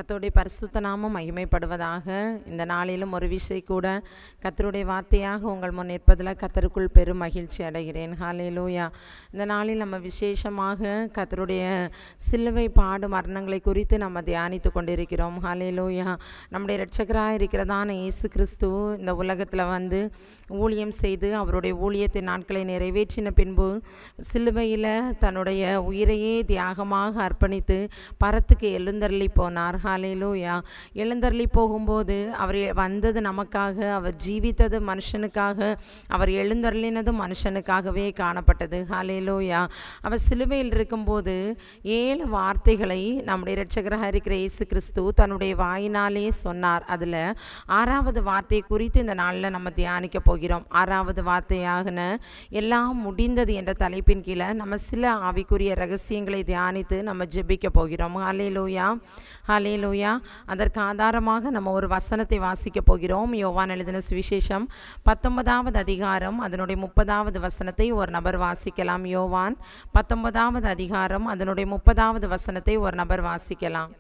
கர்த்தருடைய பரிசுத்த நாமம் மகிமைப்படுவதாக இந்த நாளிலும் ஒரு விஷயம் கூட கர்த்தருடைய வார்த்தையாக உங்கள் முன் நிற்பதில் கர்த்தருக்குள் பெரும் மகிழ்ச்சி அடைகிறேன் ஹalleluya இந்த நாளில் நம்ம விசேஷமாக கர்த்தருடைய சிலுவை பாடு மரணங்களை குறித்து நம்ம தியானித்து கொண்டிருக்கிறோம் ஹalleluya நம்முடைய இரட்சகராக இருக்கிறதான இயேசு கிறிஸ்து இந்த உலகத்தில் வந்து ஊழியம் செய்து அவருடைய ஊழியத்தின் நாட்களை நிறைவேற்றின பின்பு சிலுவையில் தன்னுடைய உயிரையே தியாகமாக அர்ப்பணித்து பரத்துக்கு எழுந்தருளி போனார் ஹalleluya எழுந்தருளி போகும்போது அவர் வந்தது நமக்காக அவர் ஜீவித்தது மனுஷனுக்காக அவர் எழுந்தருளினது மனுஷனுக்காகவே காணப்பட்டது ஹalleluya அவர் சிலுவையில் இருக்கும்போது ஏழு வார்த்தைகளை நம்முடைய இரட்சகராக இருக்கிற இயேசு கிறிஸ்து தன்னுடைய வாயினாலே சொன்னார் அதில் ஆறாவது வார்த்தை குறித்து இந்த நாளில் நம்ம தியானிக்க போகிறோம் ஆறாவது வார்த்தையாகன எல்லாம் முடிந்தது என்ற தலைப்பின் கீழே நம்ம சில ஆவிக்குரிய ரகசியங்களை தியானித்து நம்ம ஜெபிக்க போகிறோம் ஹalleluya ஹalleluya அதற்கு ஆதாரமாக நம்ம ஒரு வசனத்தை வாசிக்க போகிறோம் யோவான் எழுதின சுவிசேஷம் பத்தொன்பதாவது அதிகாரம் அதனுடைய முப்பதாவது வசனத்தை ஒரு நபர் வாசிக்கலாம் யோவான் பத்தொன்பதாவது அதிகாரம் அதனுடைய முப்பதாவது வசனத்தை ஒரு நபர் வாசிக்கலாம்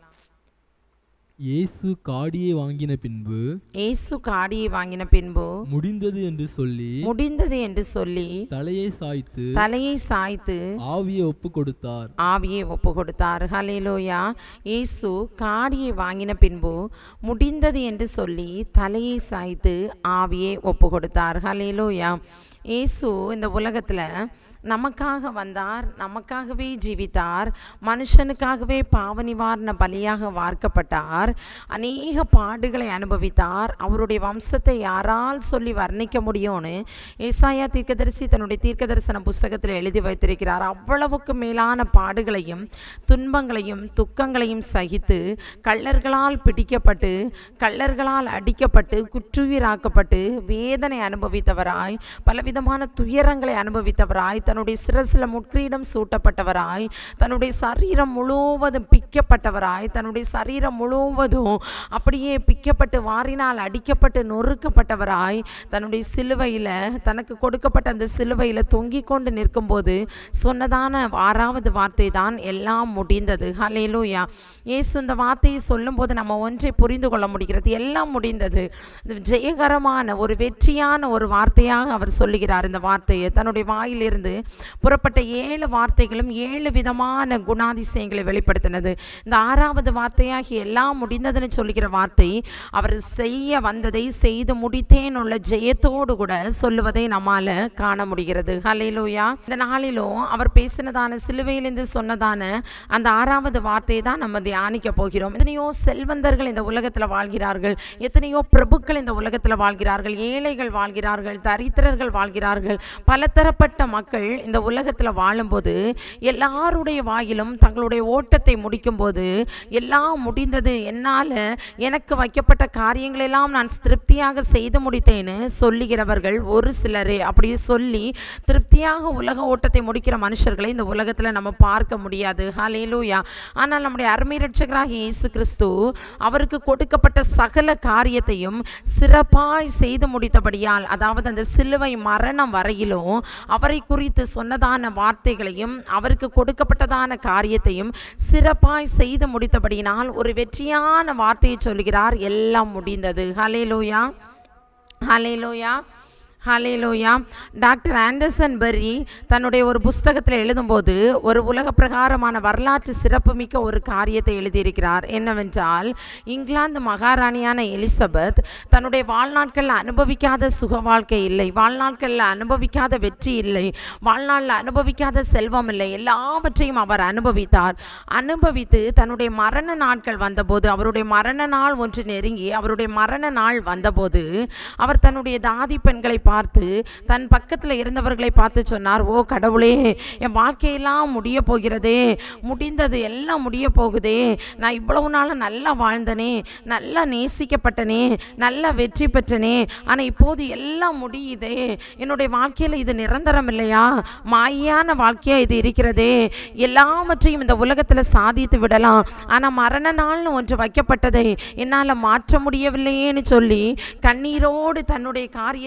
இயேசு காடியை வாங்கின பின்பு இயேசு காடியை வாங்கின பின்பு முடிந்தது என்று சொல்லி முடிந்தது என்று சொல்லி தலையை சாய்த்து தலையை சாய்த்து ஆவியை ஒப்பு கொடுத்தார் ஆவியை ஒப்பு கொடுத்தார் ஹalleluya இயேசு காடியை வாங்கின பின்பு முடிந்தது என்று சொல்லி தலையை சாய்த்து ஆவியை ஒப்பு கொடுத்தார் ஹalleluya இயேசு இந்த உலகத்தில் நமக்காக வந்தார் நமக்காகவே ஜீவித்தார் மனுஷனுக்காகவே பாவ நிவாரண பலியாக வார்க்கப்பட்டார் அநேக பாடுகளை அனுபவித்தார் அவருடைய வம்சத்தை யாரால் சொல்லி வர்ணிக்க முடியும்னு ஏசாயா தீர்க்கதரிசி தன்னுடைய தீர்க்க தரிசன புஸ்தகத்தில் எழுதி வைத்திருக்கிறார் அவ்வளவுக்கு மேலான பாடுகளையும் துன்பங்களையும் துக்கங்களையும் சகித்து கள்ளர்களால் பிடிக்கப்பட்டு கள்ளர்களால் அடிக்கப்பட்டு குற்றுயிராக்கப்பட்டு வேதனை அனுபவித்தவராய் பலவிதமான துயரங்களை அனுபவித்தவராய் தன்னுடைய சிரசில் முட்கிரீடம் சூட்டப்பட்டவராய் தன்னுடைய சரீரம் முழுவதும் பிக்கப்பட்டவராய் தன்னுடைய சரீரம் முழுவதும் அப்படியே பிக்கப்பட்டு வாரினால் அடிக்கப்பட்டு நொறுக்கப்பட்டவராய் தன்னுடைய சிலுவையில் தனக்கு கொடுக்கப்பட்ட அந்த சிலுவையில் தொங்கிக் கொண்டு நிற்கும்போது சொன்னதான ஆறாவது வார்த்தை தான் எல்லாம் முடிந்தது ஹalleluya இயேசு இந்த வார்த்தையை சொல்லும்போது நம்ம ஒன்றை புரிந்து கொள்ள முடிகிறது எல்லாம் முடிந்தது இது ஜெயகரமான ஒரு வெற்றியான ஒரு வார்த்தையாக அவர் சொல்லுகிறார் இந்த வார்த்தையை தன்னுடைய வாயிலிருந்து புறப்பட்ட ஏழு வார்த்தைகளும் ஏழு விதமான குணாதிசயங்களை வெளிப்படுத்தினது இந்த ஆறாவது வார்த்தையாகி எல்லாம் முடிந்ததுன்னு சொல்லுகிற வார்த்தை அவர் செய்ய வந்ததை செய்து முடித்தேன் உள்ள ஜெயத்தோடு கூட சொல்லுவதை நம்மால காண முடிகிறது ஹalleluya இந்த நாளிலும் அவர் பேசினதான சிலுவையிலிருந்து சொன்னதான அந்த ஆறாவது வார்த்தையை தான் நம்ம தியானிக்க போகிறோம் எத்தனையோ செல்வந்தர்கள் இந்த உலகத்தில் வாழ்கிறார்கள் எத்தனையோ பிரபுக்கள் இந்த உலகத்தில் வாழ்கிறார்கள் ஏழைகள் வாழ்கிறார்கள் தரித்திரர்கள் வாழ்கிறார்கள் பலதரப்பட்ட மக்கள் இந்த உலகத்தில் வாழும்போது எல்லாருடைய வாயிலும் தங்களுடைய ஓட்டத்தை முடிக்கும்போது எல்லாம் முடிந்தது என்னால் எனக்கு வைக்கப்பட்ட காரியங்களெல்லாம் நான் திருப்தியாக செய்து முடித்தேன்னு சொல்லுகிறவர்கள் ஒரு சிலரே அப்படி சொல்லி திருப்தியாக உலக ஓட்டத்தை முடிக்கிற மனுஷர்களை இந்த உலகத்தில் நம்ம பார்க்க முடியாது ஹalleluya ஆனால் நம்முடைய அருமை ரட்சகராக இயேசு கிறிஸ்து அவருக்கு கொடுக்கப்பட்ட சகல காரியத்தையும் சிறப்பாய் செய்து முடித்தபடியால் அதாவது அந்த சிலுவை மரணம் வரையிலும் அவரை குறித்து சொன்னதான வார்த்தைகளையும் அவருக்கு கொடுக்கப்பட்டதான காரியத்தையும் சிறப்பாய் செய்து முடித்தபடியினால் ஒரு வெற்றியான வார்த்தையை சொல்கிறார் எல்லாம் முடிந்தது hallelujah hallelujah hallelujah doctor Anderson Berry தன்னுடைய ஒரு புஸ்தகத்தில் எழுதும்போது ஒரு உலக பிரகாரமான வரலாற்று சிறப்புமிக்க ஒரு காரியத்தை எழுதியிருக்கிறார் என்னவென்றால் இங்கிலாந்து மகாராணியான எலிசபெத் தன்னுடைய வாழ்நாட்களில் அனுபவிக்காத சுக வாழ்க்கை இல்லை வாழ்நாட்களில் அனுபவிக்காத வெற்றி இல்லை வாழ்நாளில் அனுபவிக்காத செல்வம் இல்லை எல்லாவற்றையும் அவர் அனுபவித்தார் அனுபவித்து தன்னுடைய மரண நாட்கள் வந்தபோது அவருடைய மரண நாள் ஒன்று நெருங்கி அவருடைய மரண நாள் வந்தபோது அவர் தன்னுடைய தாதி பெண்களை பார்த்து தன் பக்கத்தில் இருந்தவர்களை பார்த்து சொன்னார் ஓ கடவுளே என் வாழ்க்கையெல்லாம் முடிய போகிறதே முடிந்தது எல்லாம் முடிய போகுதே நான் இவ்வளவு நாளும் நல்லா வாழ்ந்தனே நல்லா நேசிக்கப்பட்டனே நல்லா வெற்றி பெற்றனே ஆனால் இப்போது எல்லாம் முடியுதே என்னுடைய வாழ்க்கையில் இது நிரந்தரம் இல்லையா மாயான வாழ்க்கையாக இது இருக்கிறதே எல்லாவற்றையும் இந்த உலகத்தில் சாதித்து விடலாம் ஆனால் மரண நாள்னு ஒன்று வைக்கப்பட்டதை என்னால் மாற்ற முடியவில்லையேன்னு சொல்லி கண்ணீரோடு தன்னுடைய காரியத்தை பகிர்ந்து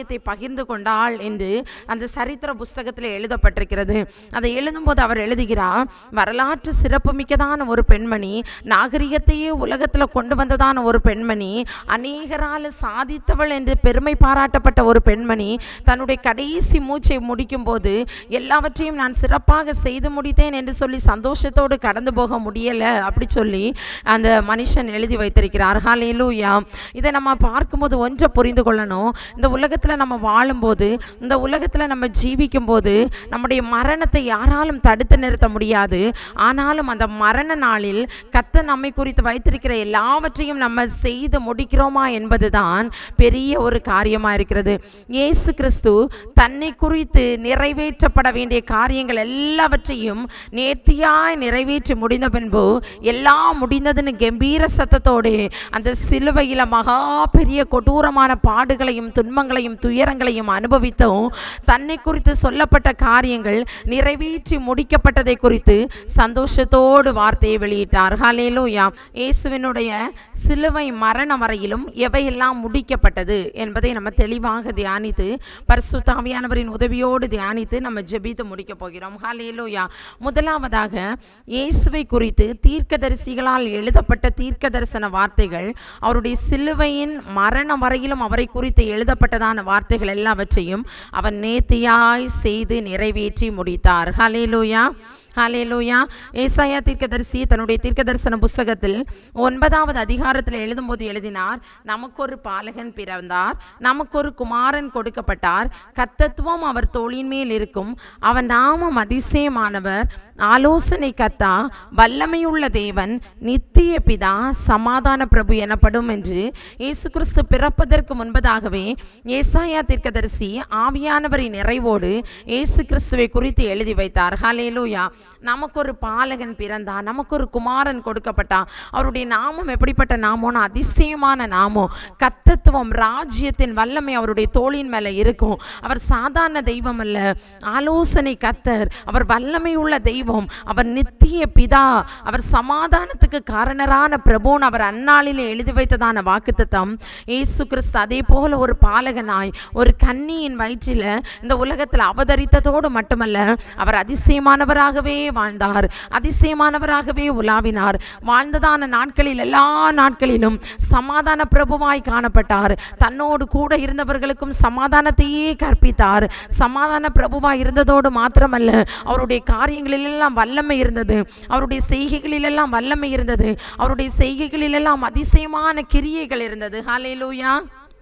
பகிர்ந்து கொண்டாள் என்று அந்த சரித்திர புஸ்தகத்தில் எழுதப்பட்டிருக்கிறது அதை எழுதும்போது அவர் எழுதுகிறார் வரலாற்று சிறப்புமிக்கதான ஒரு பெண்மணி நாகரிகத்தையே உலகத்தில் கொண்டு வந்ததான ஒரு பெண்மணி அநேகரால் சாதித்தவள் என்று பெருமை பாராட்டப்பட்ட ஒரு பெண்மணி தன்னுடைய கடைசி மூச்சை முடிக்கும்போது எல்லாவற்றையும் நான் சிறப்பாக செய்து முடித்தேன் என்று சொல்லி சந்தோஷத்தோடு கடந்து போக முடியலை அப்படி சொல்லி அந்த மனுஷன் எழுதி வைத்திருக்கிறார் ஹalleluya இதை நம்ம பார்க்கும்போது ஒன்றை புரிந்து கொள்ளணும் இந்த உலகத்தில் நம்ம வாழும்போது இந்த உலகத்தில் நம்ம ஜீவிக்கும்போது நம்முடைய மரணத்தை யாராலும் தடுத்து நிறுத்த முடியாது ஆனாலும் அந்த மரண நாளில் கத்த நம்மை குறித்து வைத்திருக்கிற எல்லாவற்றையும் நம்ம செய்து முடிக்கிறோமா என்பதுதான் பெரிய ஒரு காரியமாக இருக்கிறது இயேசு கிறிஸ்து தன்னை குறித்து நிறைவேற்றப்பட வேண்டிய காரியங்கள் எல்லாவற்றையும் நேர்த்தியாய் நிறைவேற்றி முடிந்த பின்பு எல்லாம் முடிந்ததுன்னு கம்பீர சத்தத்தோடு அந்த சிலுவையில் மகா பெரிய கொடூரமான பாடுகளையும் துன்பங்களையும் துயரங்களையும் அனுபவித்தும் தன்னை குறித்து சொல்லப்பட்ட காரியங்கள் நிறைவேற்றி முடிக்கப்பட்டதை குறித்து சந்தோஷத்தோடு வார்த்தையை வெளியிட்டார் ஹalleluya இயேசுவினுடைய சிலுவை மரணம் வரையிலும் எவையெல்லாம் முடிக்கப்பட்டது என்பதை நம்ம தெளிவாக தியானித்து பரிசுத்த ஆவியானவரின் உதவியோடு தியானித்து நம்ம ஜெபித்து முடிக்க போகிறோம் ஹalleluya முதலாவதாக இயேசுவை குறித்து தீர்க்கதரிசிகளால் எழுதப்பட்ட தீர்க்க தரிசன வார்த்தைகள் அவருடைய சிலுவையின் மரணம் வரையிலும் அவரை குறித்து எழுதப்பட்டதான வார்த்தைகள் எல்லாவற்றையும் அவர் நேர்த்தியாய் செய்து நிறைவேற்றி முடித்தார் ஹalleluya ஹalleluya ஏசாயா தீர்க்கதரிசி தன்னுடைய தீர்க்கதரிசன புஸ்தகத்தில் ஒன்பதாவது அதிகாரத்தில் எழுதும்போது எழுதினார் நமக்கு ஒரு பாலகன் பிறந்தார் நமக்கு ஒரு குமாரன் கொடுக்கப்பட்டார் கத்தத்துவம் அவர் தோளின் மேல் இருக்கும் அவன் நாமம் அதிசயமானவர் ஆலோசனை கத்தா வல்லமையுள்ள தேவன் நித்திய பிதா சமாதான பிரபு எனப்படும் என்று இயேசு கிறிஸ்து பிறப்பதற்கு முன்பதாகவே ஏசாயா தீர்க்கதரிசி ஆவியானவரின் நிறைவோடு இயேசு கிறிஸ்துவை குறித்து எழுதி வைத்தார் ஹalleluya நமக்கு ஒரு பாலகன் பிறந்தான் நமக்கு ஒரு குமாரன் கொடுக்கப்பட்டான் அவருடைய நாமம் எப்படிப்பட்ட நாமம்னா அதிசயமான நாமம் கத்தத்துவம் ராஜ்யத்தின் வல்லமை அவருடைய தோளின் மேலே இருக்கும் அவர் சாதாரண தெய்வம் அல்ல ஆலோசனை கத்தர் அவர் வல்லமை உள்ள தெய்வம் அவர் நித்திய பிதா அவர் சமாதானத்துக்கு காரணரான பிரபுன்னு அவர் அந்நாளிலே எழுதி வைத்ததான வாக்குத்தத்தம் இயேசு கிறிஸ்து அதே போல ஒரு பாலகனாய் ஒரு கன்னியின் வயிற்றில் இந்த உலகத்தில் அவதரித்ததோடு மட்டுமல்ல அவர் அதிசயமானவராகவே வாழ்ந்தார் அதிசயமானவராகவே உலாவினார் வாழ்ந்ததான நாட்களில் எல்லா நாட்களிலும் சமாதான பிரபுவாய் காணப்பட்டார் தன்னோடு கூட இருந்தவர்களுக்கும் சமாதானத்தையே கற்பித்தார் சமாதான பிரபுவாய் இருந்ததோடு மாத்திரமல்ல அவருடைய காரியங்களிலெல்லாம் வல்லமை இருந்தது அவருடைய செய்கைகளிலெல்லாம் வல்லமை இருந்தது அவருடைய செய்கைகளிலெல்லாம் அதிசயமான கிரியைகள் இருந்தது ஹalleluya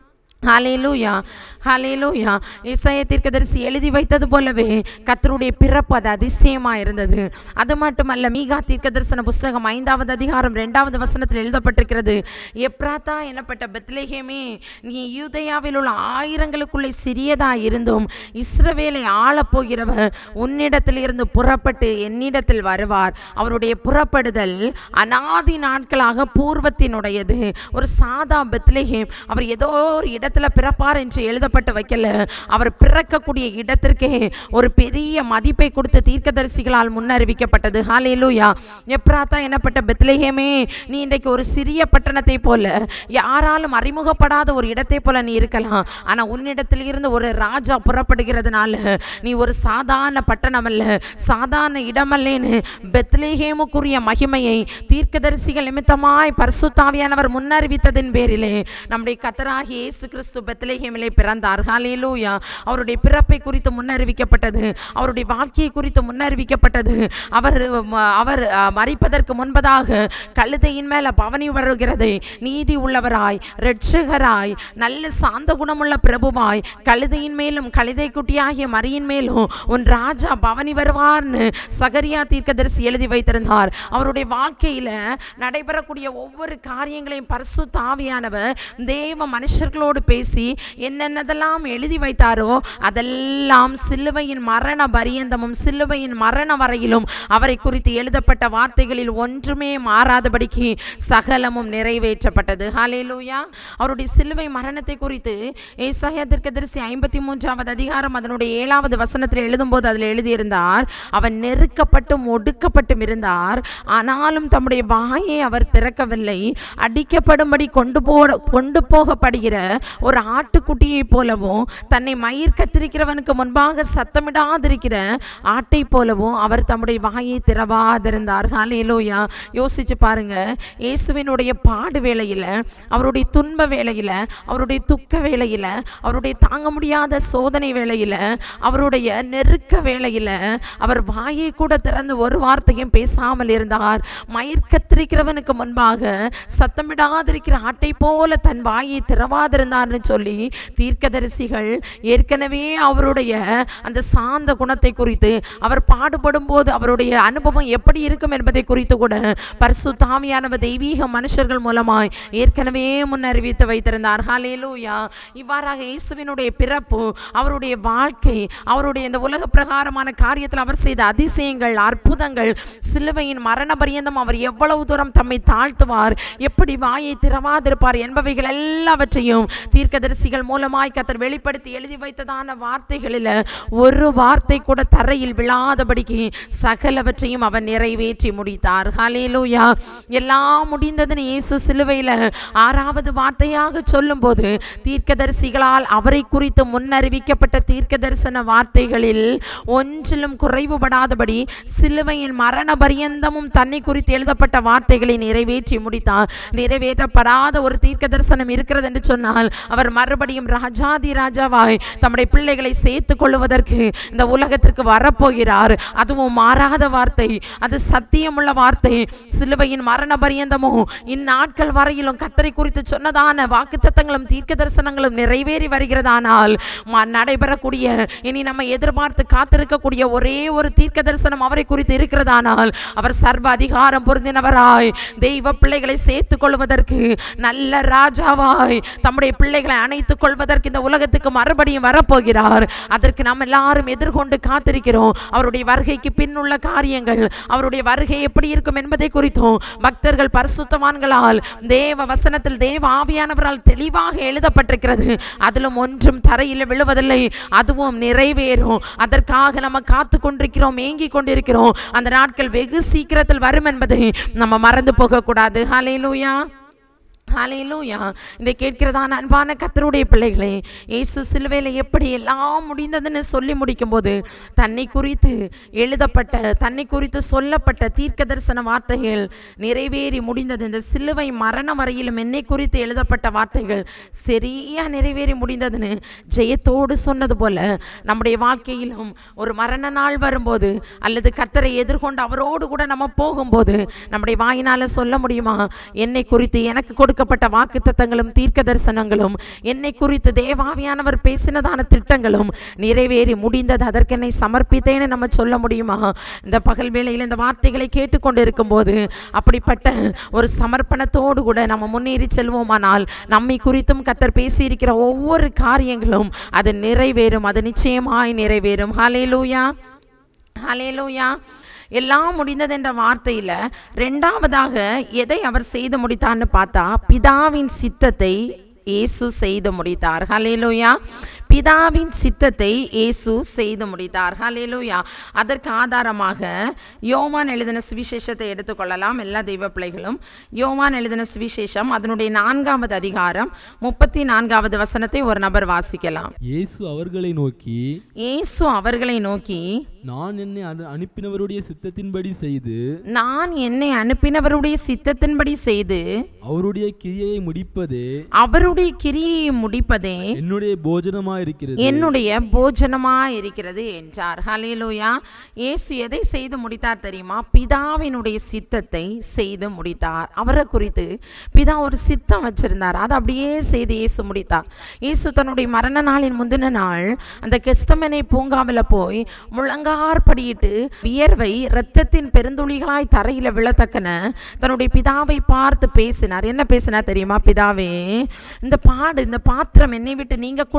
ஹalleluya ஹalleluya இசாயா தீர்க்கதரிசி எழுதி வைத்தது போலவே கர்த்தருடைய பிறப்பு அது அதிசயமா இருந்தது அது மட்டுமல்ல மீகா தீர்க்கதரிசன புஸ்தகம் ஐந்தாவது அதிகாரம் இரண்டாவது வசனத்தில் எழுதப்பட்டிருக்கிறது எப்ராத்தா எனப்பட்ட பெத்லேஹேமே நீ யூதயாவில் உள்ள ஆயிரங்களுக்குள்ளே சிறியதா இருந்தும் இஸ்ரவேலை ஆளப் போகிறவர் உன்னிடத்தில் இருந்து புறப்பட்டு என்னிடத்தில் வருவார் அவருடைய புறப்படுதல் அனாதி நாட்களாக பூர்வத்தினுடையது ஒரு சாதா பெத்லேஹேம் அவர் ஏதோ ஒரு இடத்துல பிறப்பார் என்று எழுதப்பட்டு வைக்கல அவர் பிறக்கக்கூடிய இடத்திற்கே ஒரு பெரிய மதிப்பை கொடுத்து தீர்க்கதரிசிகளால் முன்னறிவிக்கப்பட்டது ஹalleluya எப்ராத்தா எனப்பட்ட பெத்லேஹேமே நீ இன்றைக்கு ஒரு சிறிய பட்டணத்தை போல யாராலும் அறிமுகப்படாத ஒரு இடத்தை போல நீ இருக்கலாம் ஆனா உன்னிடத்தில் இருந்து ஒரு ராஜா புறப்படுகிறதுனால நீ ஒரு சாதாரண பட்டணம் அல்ல சாதாரண இடமல்லேன்னு பெத்லேஹேமுக்குரிய மகிமையை தீர்க்கதரிசிகள் நிமித்தமாய் பரிசுத்தாவியானவர் முன்னறிவித்ததின் பேரிலே நம்முடைய கத்தராகி இயேசு கிறிஸ்து பெத்லேஹேமிலே பிறந்தார் ஹalleluya அவருடைய பிறப்பை குறித்து முன்னறிவிக்கப்பட்டது அவருடைய வாழ்க்கையை குறித்து முன்னறிவிக்கப்பட்டது அவர் ம- அவர் அ, மரிப்பதற்கு முன்பதாக கழுதையின் மேல பவனி வருகிறதை நீதி உள்ளவராய் இரட்சகராய் நல்ல சாந்த குணமுள்ள பிரபுவாய் கழுதையின் மேலும் கழுதை குட்டியாகிய மரியின் மேலும் உன் ராஜா பவனி வருவார்னு சகரியா தீர்க்கதரிசி எழுதி வைத்திருந்தார் அவருடைய வாழ்க்கையில நடைபெறக்கூடிய ஒவ்வொரு காரியங்களையும் பரிசு தாவியானவர் தேவ மனுஷர்களோடு பேசி என்னென்னதெல்லாம் எழுதி வைத்தாரோ அதெல்லாம் சிலுவையின் மரண பரியந்தமும் சிலுவையின் மரண வரையிலும் அவரை குறித்து எழுதப்பட்ட வார்த்தைகளில் ஒன்றுமே மாறாதபடிக்கு சகலமும் நிறைவேற்றப்பட்டது ஹalleluya அவருடைய சிலுவை மரணத்தை குறித்து ஏசாயா தீர்க்கதரிசி ஐம்பத்தி மூன்றாவது அதிகாரம் அதனுடைய ஏழாவது வசனத்தில் எழுதும்போது அதில் எழுதியிருந்தார் அவன் நெருக்கப்பட்டும் ஒடுக்கப்பட்டும் இருந்தார் ஆனாலும் தம்முடைய வாயை அவர் திறக்கவில்லை அடிக்கப்படும்படி கொண்டு போ கொண்டு போகப்படுகிற ஒரு ஆட்டுக்குட்டியை போலவும் தன்னை மயிர் கத்திரிக்கிறவனுக்கு முன்பாக சத்தமிடாதிருக்கிற ஆட்டை போலவும் அவர் தம்முடைய வாயை திறவாதிருந்தார் ஹalleluya யோசிச்சு பாருங்க இயேசுவினுடைய பாடு வேளையில அவருடைய துன்ப வேளையில அவருடைய துக்க வேளையில அவருடைய தாங்க முடியாத சோதனை வேளையில அவருடைய நெருக்க வேளையில அவர் வாயை கூட திறந்து ஒரு வார்த்தையும் பேசாமல் இருந்தார் மயிர் கத்திரிக்கிறவனுக்கு முன்பாக சத்தமிடாதிருக்கிற ஆட்டை போல தன் வாயை திறவாதிருந்தார்னு சொல்லி தீர்க்கதரிசிகள் ஏற்கனவே அவருடைய அந்த சாந்த குணத்தை குறித்து அவர் பாடுபடும் போது அவருடைய அனுபவம் எப்படி இருக்கும் என்பதை குறித்து கூட பரிசு தாமியானவர் தெய்வீக மனுஷர்கள் மூலமாய் ஏற்கனவே முன்னறிவித்து வைத்திருந்தார் ஹalleluya இவ்வாறாக இயேசுவினுடைய பிறப்பு அவருடைய வாழ்க்கை அவருடைய இந்த உலக பிரகாரமான காரியத்தில் அவர் செய்த அதிசயங்கள் அற்புதங்கள் சிலுவையின் மரண பரியந்தம் அவர் எவ்வளவு தூரம் தம்மை தாழ்த்துவார் எப்படி வாயை திறவாதிருப்பார் என்பவைகள் எல்லாவற்றையும் தீர்க்கதரிசிகள் மூலமாய் கத்தர் வெளிப்படுத்தி எழுதி வைத்ததான வார்த்தைகளில் ஒரு வார்த்தை கூட தரையில் விழாதபடிக்கு சகலவற்றையும் அவர் நிறைவேற்றி முடித்தார் ஹalleluya எல்லாம் முடிந்ததுன்னு இயேசு சிலுவையில் ஆறாவது வார்த்தையாக சொல்லும்போது தீர்க்கதரிசிகளால் அவரை குறித்து முன்னறிவிக்கப்பட்ட தீர்க்க தரிசன வார்த்தைகளில் ஒன்றிலும் குறைவுபடாதபடி சிலுவையின் மரண பரியந்தமும் தன்னை குறித்து எழுதப்பட்ட வார்த்தைகளை நிறைவேற்றி முடித்தார் நிறைவேற்றப்படாத ஒரு தீர்க்க தரிசனம் இருக்கிறது என்று சொன்னால் அவர் மறுபடியும் ராஜாதி ராஜாவாய் தம்முடைய பிள்ளைகளை சேர்த்துக் கொள்வதற்கு இந்த உலகத்திற்கு வரப்போகிறார் அதுவும் மாறாத வார்த்தை அது சத்தியமுள்ள வார்த்தை சிலுவையின் மரண பரியந்தமும் இந்நாட்கள் வரையிலும் கத்தரை குறித்து சொன்னதான வாக்குத்தத்தங்களும் தீர்க்க தரிசனங்களும் நிறைவேறி வருகிறதானால் ம- நடைபெறக்கூடிய இனி நம்ம எதிர்பார்த்து காத்திருக்கக்கூடிய ஒரே ஒரு தீர்க்க தரிசனம் அவரை குறித்து இருக்கிறதானால் அவர் சர்வ அதிகாரம் பொருந்தினவராய் தெய்வ பிள்ளைகளை சேர்த்துக் கொள்வதற்கு நல்ல ராஜாவாய் தம்முடைய பிள்ளைகளை அணைத்துக் கொள்வதற்கு இந்த உலகத்துக்கு மறுபடியும் வரப்போகிறார் அதற்கு நாம் எல்லாரும் எதிர்கொண்டு காத்திருக்கிறோம் அவருடைய வருகைக்கு பின்னுள்ள காரியங்கள் அவருடைய வருகை எப்படி இருக்கும் என்பதை குறித்தும் பக்தர்கள் பரிசுத்தவான்களால் தேவ வசனத்தில் தேவ ஆவியானவரால் தெளிவாக எழுதப்பட்டிருக்கிறது அதிலும் ஒன்றும் தரையில் விழுவதில்லை அதுவும் நிறைவேறும் அதற்காக நம்ம காத்து கொண்டிருக்கிறோம் ஏங்கி கொண்டிருக்கிறோம் அந்த நாட்கள் வெகு சீக்கிரத்தில் வரும் என்பதை நம்ம மறந்து போகக்கூடாது ஹalleluya ஹalleluya இதை கேட்கிறதான அன்பான கத்தருடைய பிள்ளைகளே இயேசு சிலுவையில் எப்படி எல்லாம் முடிந்ததுன்னு சொல்லி முடிக்கும்போது தன்னை குறித்து எழுதப்பட்ட தன்னை குறித்து சொல்லப்பட்ட தீர்க்க தரிசன வார்த்தைகள் நிறைவேறி முடிந்தது இந்த சிலுவை மரணம் வரையிலும் என்னை குறித்து எழுதப்பட்ட வார்த்தைகள் சரியா நிறைவேறி முடிந்ததுன்னு ஜெயத்தோடு சொன்னது போல நம்முடைய வாழ்க்கையிலும் ஒரு மரண நாள் வரும்போது அல்லது கத்தரை எதிர்கொண்டு அவரோடு கூட நம்ம போகும்போது நம்முடைய வாயினால சொல்ல முடியுமா என்னை குறித்து எனக்கு கொடுக்கப்பட்ட வாக்குத்தத்தங்களும் தீர்க்க தரிசனங்களும் என்னை குறித்து தேவாவியானவர் பேசினதான திட்டங்களும் நிறைவேறி முடிந்தது அதற்கு என்னை சமர்ப்பித்தேன்னு நம்ம சொல்ல முடியுமா இந்த பகல் வேளையில் இந்த வார்த்தைகளை கேட்டுக்கொண்டு இருக்கும்போது அப்படிப்பட்ட ஒரு சமர்ப்பணத்தோடு கூட நம்ம முன்னேறி செல்வோமானால் நம்மை குறித்தும் கத்தர் பேசியிருக்கிற ஒவ்வொரு காரியங்களும் அது நிறைவேறும் அது நிச்சயமாய் நிறைவேறும் ஹalleluya ஹalleluya எல்லாம் முடிந்தது என்ற வார்த்தையில் ரெண்டாவதாக எதை அவர் செய்து முடித்தார்னு பார்த்தா பிதாவின் சித்தத்தை இயேசு செய்து முடித்தார் ஹalleluya பிதாவின் சித்தத்தை இயேசு செய்து முடித்தார் ஹalleluya அதற்கு ஆதாரமாக யோவான் எழுதின சுவிசேஷத்தை எடுத்துக்கொள்ளலாம் எல்லா தெய்வ பிள்ளைகளும் யோவான் எழுதின சுவிசேஷம் அதனுடைய நான்காவது அதிகாரம் முப்பத்தி நான்காவது வசனத்தை ஒரு நபர் வாசிக்கலாம் இயேசு அவர்களை நோக்கி இயேசு அவர்களை நோக்கி நான் என்னை அனு அனுப்பினவருடைய சித்தத்தின்படி செய்து நான் என்னை அனுப்பினவருடைய சித்தத்தின்படி செய்து அவருடைய கிரியையை முடிப்பதே அவருடைய கிரியை முடிப்பதே என்னுடைய போஜனமாயிருக்கிறது என்னுடைய போஜனமா இருக்கிறது என்றார் ஹalleluya இயேசு எதை செய்து முடித்தார் தெரியுமா பிதாவினுடைய சித்தத்தை செய்து முடித்தார் அவரை குறித்து பிதா ஒரு சித்தம் வச்சிருந்தார் அதை அப்படியே செய்து இயேசு முடித்தார் இயேசு தன்னுடைய மரண நாளின் முந்தின நாள் அந்த கெஸ்தமனை பூங்காவில் போய் முழங்கார் படியிட்டு வியர்வை இரத்தத்தின் பெருந்துளிகளாய் தரையில் விழத்தக்கன தன்னுடைய பிதாவை பார்த்து பேசினார் என்ன பேசினார் தெரியுமா பிதாவே இந்த பாடு இந்த பாத்திரம் என்னை விட்டு நீங்க கூடுமானால்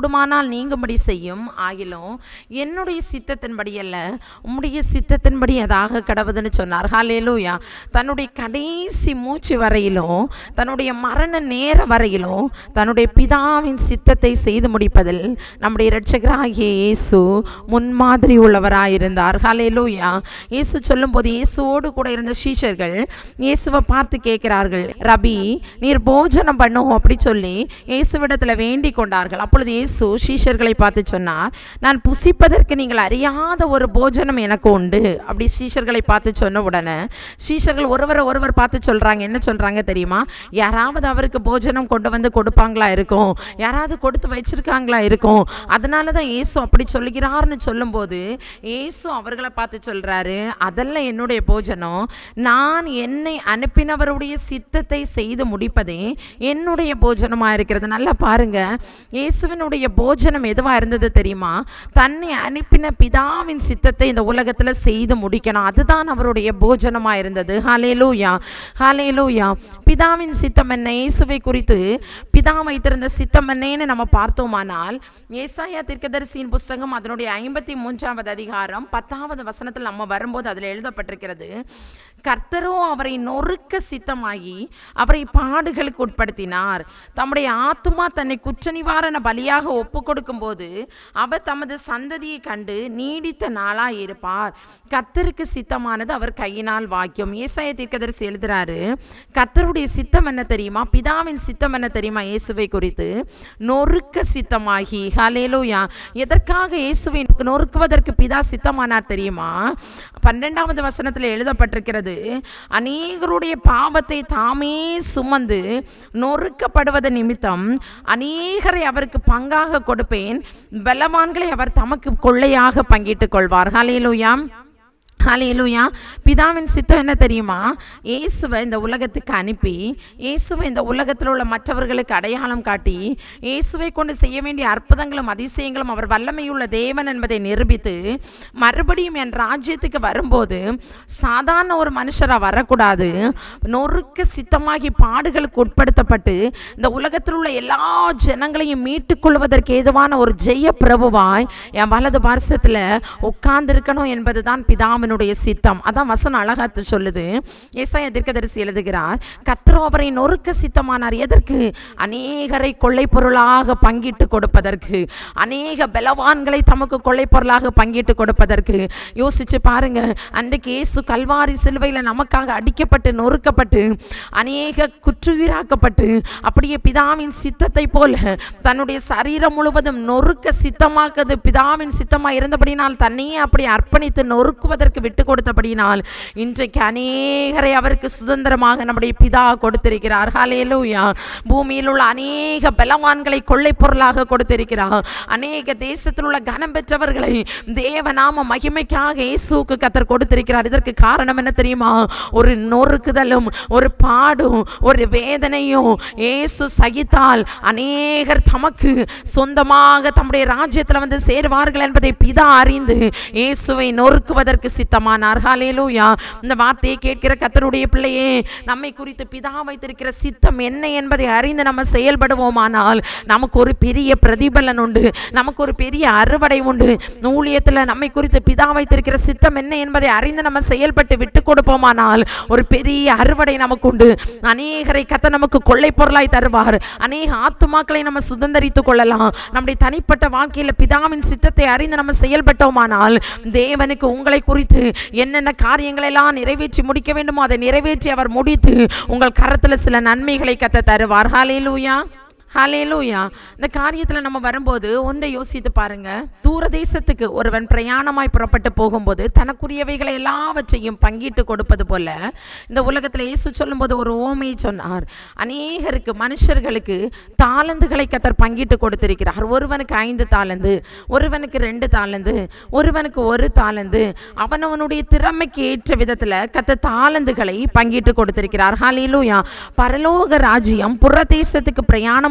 நீங்கும்படி செய்யும் ஆகிலும் என்னுடைய சித்தத்தின்படி அல்ல உம்முடைய சித்தத்தின்படி அதாக கடவுதுன்னு சொன்னார் ஹalleluya தன்னுடைய கடைசி மூச்சு வரையிலும் தன்னுடைய மரண நேரம் வரையிலும் தன்னுடைய பிதாவின் சித்தத்தை செய்து முடிப்பதில் நம்முடைய இரட்சகராகிய இயேசு முன்மாதிரி உள்ளவராயிருந்தார் ஹalleluya இயேசு சொல்லும்போது இயேசுவோடு கூட இருந்த சீஷர்கள் இயேசுவை பார்த்து கேட்கிறார்கள் ரபி நீர் போஜனம் பண்ணும் அப்படி சொல்லி இயேசுவிடத்தில் வேண்டிக் கொண்டார்கள் அப்பொழுது இயேசு சீஷர்களை பார்த்து சொன்னார் நான் புசிப்பதற்கு நீங்கள் அறியாத ஒரு போஜனம் எனக்கு உண்டு அப்படி சீஷர்களை பார்த்து சொன்ன உடனே சீஷர்கள் ஒருவரை ஒருவர் பார்த்து சொல்றாங்க என்ன சொல்றாங்க தெரியுமா யாராவது அவருக்கு போஜனம் கொண்டு வந்து கொடுப்பாங்களா இருக்கும் யாராவது கொடுத்து வச்சிருக்காங்களா இருக்கும் அதனால தான் இயேசு அப்படி சொல்லுகிறார்னு சொல்லும்போது இயேசு அவர்களை பார்த்து சொல்றாரு அதெல்லாம் என்னுடைய போஜனம் நான் என்னை அனுப்பினவருடைய சித்தத்தை செய்து முடிப்பதே என்னுடைய போஜனமா இருக்கிறது நல்லா பாருங்க இயேசுவினுடைய போஜனம் எதுவா இருந்தது தெரியுமா தன்னை அனுப்பின பிதாவின் சித்தத்தை இந்த உலகத்துல செய்து முடிக்கணும் அதுதான் அவருடைய போஜனமா இருந்தது ஹalleluya ஹalleluya பிதாவின் சித்தம் என்ன இயேசுவை குறித்து பிதா வைத்திருந்த சித்தம் என்னன்னு நம்ம பார்த்தோமானால் ஏசாயா தீர்க்கதரிசியின் புஸ்தகம் அதனுடைய ஐம்பத்தி மூன்றாவது அதிகாரம் பத்தாவது வசனத்தில் நம்ம வரும்போது அதில் எழுதப்பட்டிருக்கிறது கர்த்தரோ அவரை நொறுக்க சித்தமாகி அவரை பாடுகளுக்கு உட்படுத்தினார் தம்முடைய ஆத்துமா தன்னை குற்ற நிவாரண பலியாக ஒப்பு கொடுக்கும்போது அவர் தமது சந்ததியை கண்டு நீடித்த நாளாய் இருப்பார் கர்த்தருக்கு சித்தமானது அவர் கையினால் வாக்கியம் ஏசாய தீர்க்கதரிசி எழுதுறாரு கர்த்தருடைய சித்தம் என்ன தெரியுமா பிதாவின் சித்தம் என்ன தெரியுமா இயேசுவை குறித்து நொறுக்க சித்தமாகி ஹalleluya எதற்காக இயேசுவை நொறுக்குவதற்கு பிதா சித்தமானார் தெரியுமா பன்னெண்டாவது வசனத்தில் எழுதப்பட்டிருக்கிறது அநேகருடைய பாவத்தை தாமே சுமந்து நொறுக்கப்படுவது நிமித்தம் அநேகரை அவருக்கு பங்காக கொடுப்பேன் பலவான்களை அவர் தமக்கு கொள்ளையாக பங்கிட்டுக் கொள்வார் ஹalleluya ஹalleluya பிதாவின் சித்தம் என்ன தெரியுமா இயேசுவை இந்த உலகத்துக்கு அனுப்பி இயேசுவை இந்த உலகத்தில் உள்ள மற்றவர்களுக்கு அடையாளம் காட்டி இயேசுவை கொண்டு செய்ய வேண்டிய அற்புதங்களும் அதிசயங்களும் அவர் வல்லமையுள்ள தேவன் என்பதை நிரூபித்து மறுபடியும் என் ராஜ்யத்துக்கு வரும்போது சாதாரண ஒரு மனுஷராக வரக்கூடாது நொறுக்க சித்தமாகி பாடுகளுக்கு உட்படுத்தப்பட்டு இந்த உலகத்தில் உள்ள எல்லா ஜனங்களையும் மீட்டுக் கொள்வதற்கு ஏதுவான ஒரு ஜெய பிரபுவாய் என் வலது பார்சத்தில் உட்கார்ந்திருக்கணும் என்பதுதான் பிதாவினுடைய சித்தம் அதான் வசனம் அழகாத்து சொல்லுது ஏசாய தீர்க்கதரிசி எழுதுகிறார் கத்ரோ அவரை நொறுக்க சித்தமானார் எதற்கு அநேகரை கொள்ளை பொருளாக பங்கிட்டு கொடுப்பதற்கு அநேக பலவான்களை தமக்கு கொள்ளை பொருளாக பங்கிட்டு கொடுப்பதற்கு யோசிச்சு பாருங்க அன்றைக்கு இயேசு கல்வாரி சிலுவையில் நமக்காக அடிக்கப்பட்டு நொறுக்கப்பட்டு அநேக குற்றுயிராக்கப்பட்டு அப்படியே பிதாவின் சித்தத்தை போல தன்னுடைய சரீரம் முழுவதும் நொறுக்க சித்தமாக்குது பிதாவின் சித்தமாக இருந்தபடினால் தன்னையே அப்படி அர்ப்பணித்து நொறுக்குவதற்கு விட்டு கொடுத்தபடினால் இன்றைக்கு அநேகரை அவருக்கு சுதந்திரமாக நம்முடைய பிதா கொடுத்திருக்கிறார் ஹalleluya பூமியில் உள்ள அநேக பலவான்களை கொள்ளை பொருளாக கொடுத்திருக்கிறார் அநேக தேசத்தில் உள்ள கனம் பெற்றவர்களை தேவநாம மகிமைக்காக இயேசுவுக்கு கத்தர் கொடுத்திருக்கிறார் இதற்கு காரணம் என்ன தெரியுமா ஒரு நொறுக்குதலும் ஒரு பாடும் ஒரு வேதனையும் இயேசு சகித்தால் அநேகர் தமக்கு சொந்தமாக தம்முடைய ராஜ்யத்தில் வந்து சேருவார்கள் என்பதை பிதா அறிந்து இயேசுவை நொறுக்குவதற்கு சித்தமானார் ஹalleluya இந்த வார்த்தையை கேட்கிற கத்தருடைய பிள்ளையே நம்மை குறித்து பிதா வைத்திருக்கிற சித்தம் என்ன என்பதை அறிந்து நம்ம செயல்படுவோமானால் நமக்கு ஒரு பெரிய பிரதிபலன் உண்டு நமக்கு ஒரு பெரிய அறுவடை உண்டு ஊழியத்தில் நம்மை குறித்து பிதா வைத்திருக்கிற சித்தம் என்ன என்பதை அறிந்து நம்ம செயல்பட்டு விட்டு கொடுப்போமானால் ஒரு பெரிய அறுவடை நமக்கு உண்டு அநேகரை கத்த நமக்கு கொள்ளை பொருளாய் தருவார் அநேக ஆத்துமாக்களை நம்ம சுதந்தரித்துக் கொள்ளலாம் நம்முடைய தனிப்பட்ட வாழ்க்கையில் பிதாவின் சித்தத்தை அறிந்து நம்ம செயல்பட்டோமானால் தேவனுக்கு உங்களை குறித்து என்னென்ன காரியங்களை எல்லாம் நிறைவேற்றி முடிக்க வேண்டுமோ அதை நிறைவேற்றி அவர் முடித்து உங்கள் கரத்தில் சில நன்மைகளை கத்த தருவார் ஹalleluya ஹalleluya இந்த காரியத்தில் நம்ம வரும்போது ஒன்றை யோசித்து பாருங்க தூர தேசத்துக்கு ஒருவன் பிரயாணமாய் புறப்பட்டு போகும்போது தனக்குரியவைகளை எல்லாவற்றையும் பங்கிட்டு கொடுப்பது போல இந்த உலகத்தில் இயேசு சொல்லும்போது ஒரு ஓமையை சொன்னார் அநேகருக்கு மனுஷர்களுக்கு தாளந்துகளை கத்தர் பங்கிட்டு கொடுத்திருக்கிறார் ஒருவனுக்கு ஐந்து தாளந்து ஒருவனுக்கு ரெண்டு தாளந்து ஒருவனுக்கு ஒரு தாளந்து அவனவனுடைய திறமைக்கு ஏற்ற விதத்தில் கத்த தாளந்துகளை பங்கிட்டு கொடுத்திருக்கிறார் ஹalleluya பரலோக ராஜ்யம் புறதேசத்துக்கு பிரயாணமா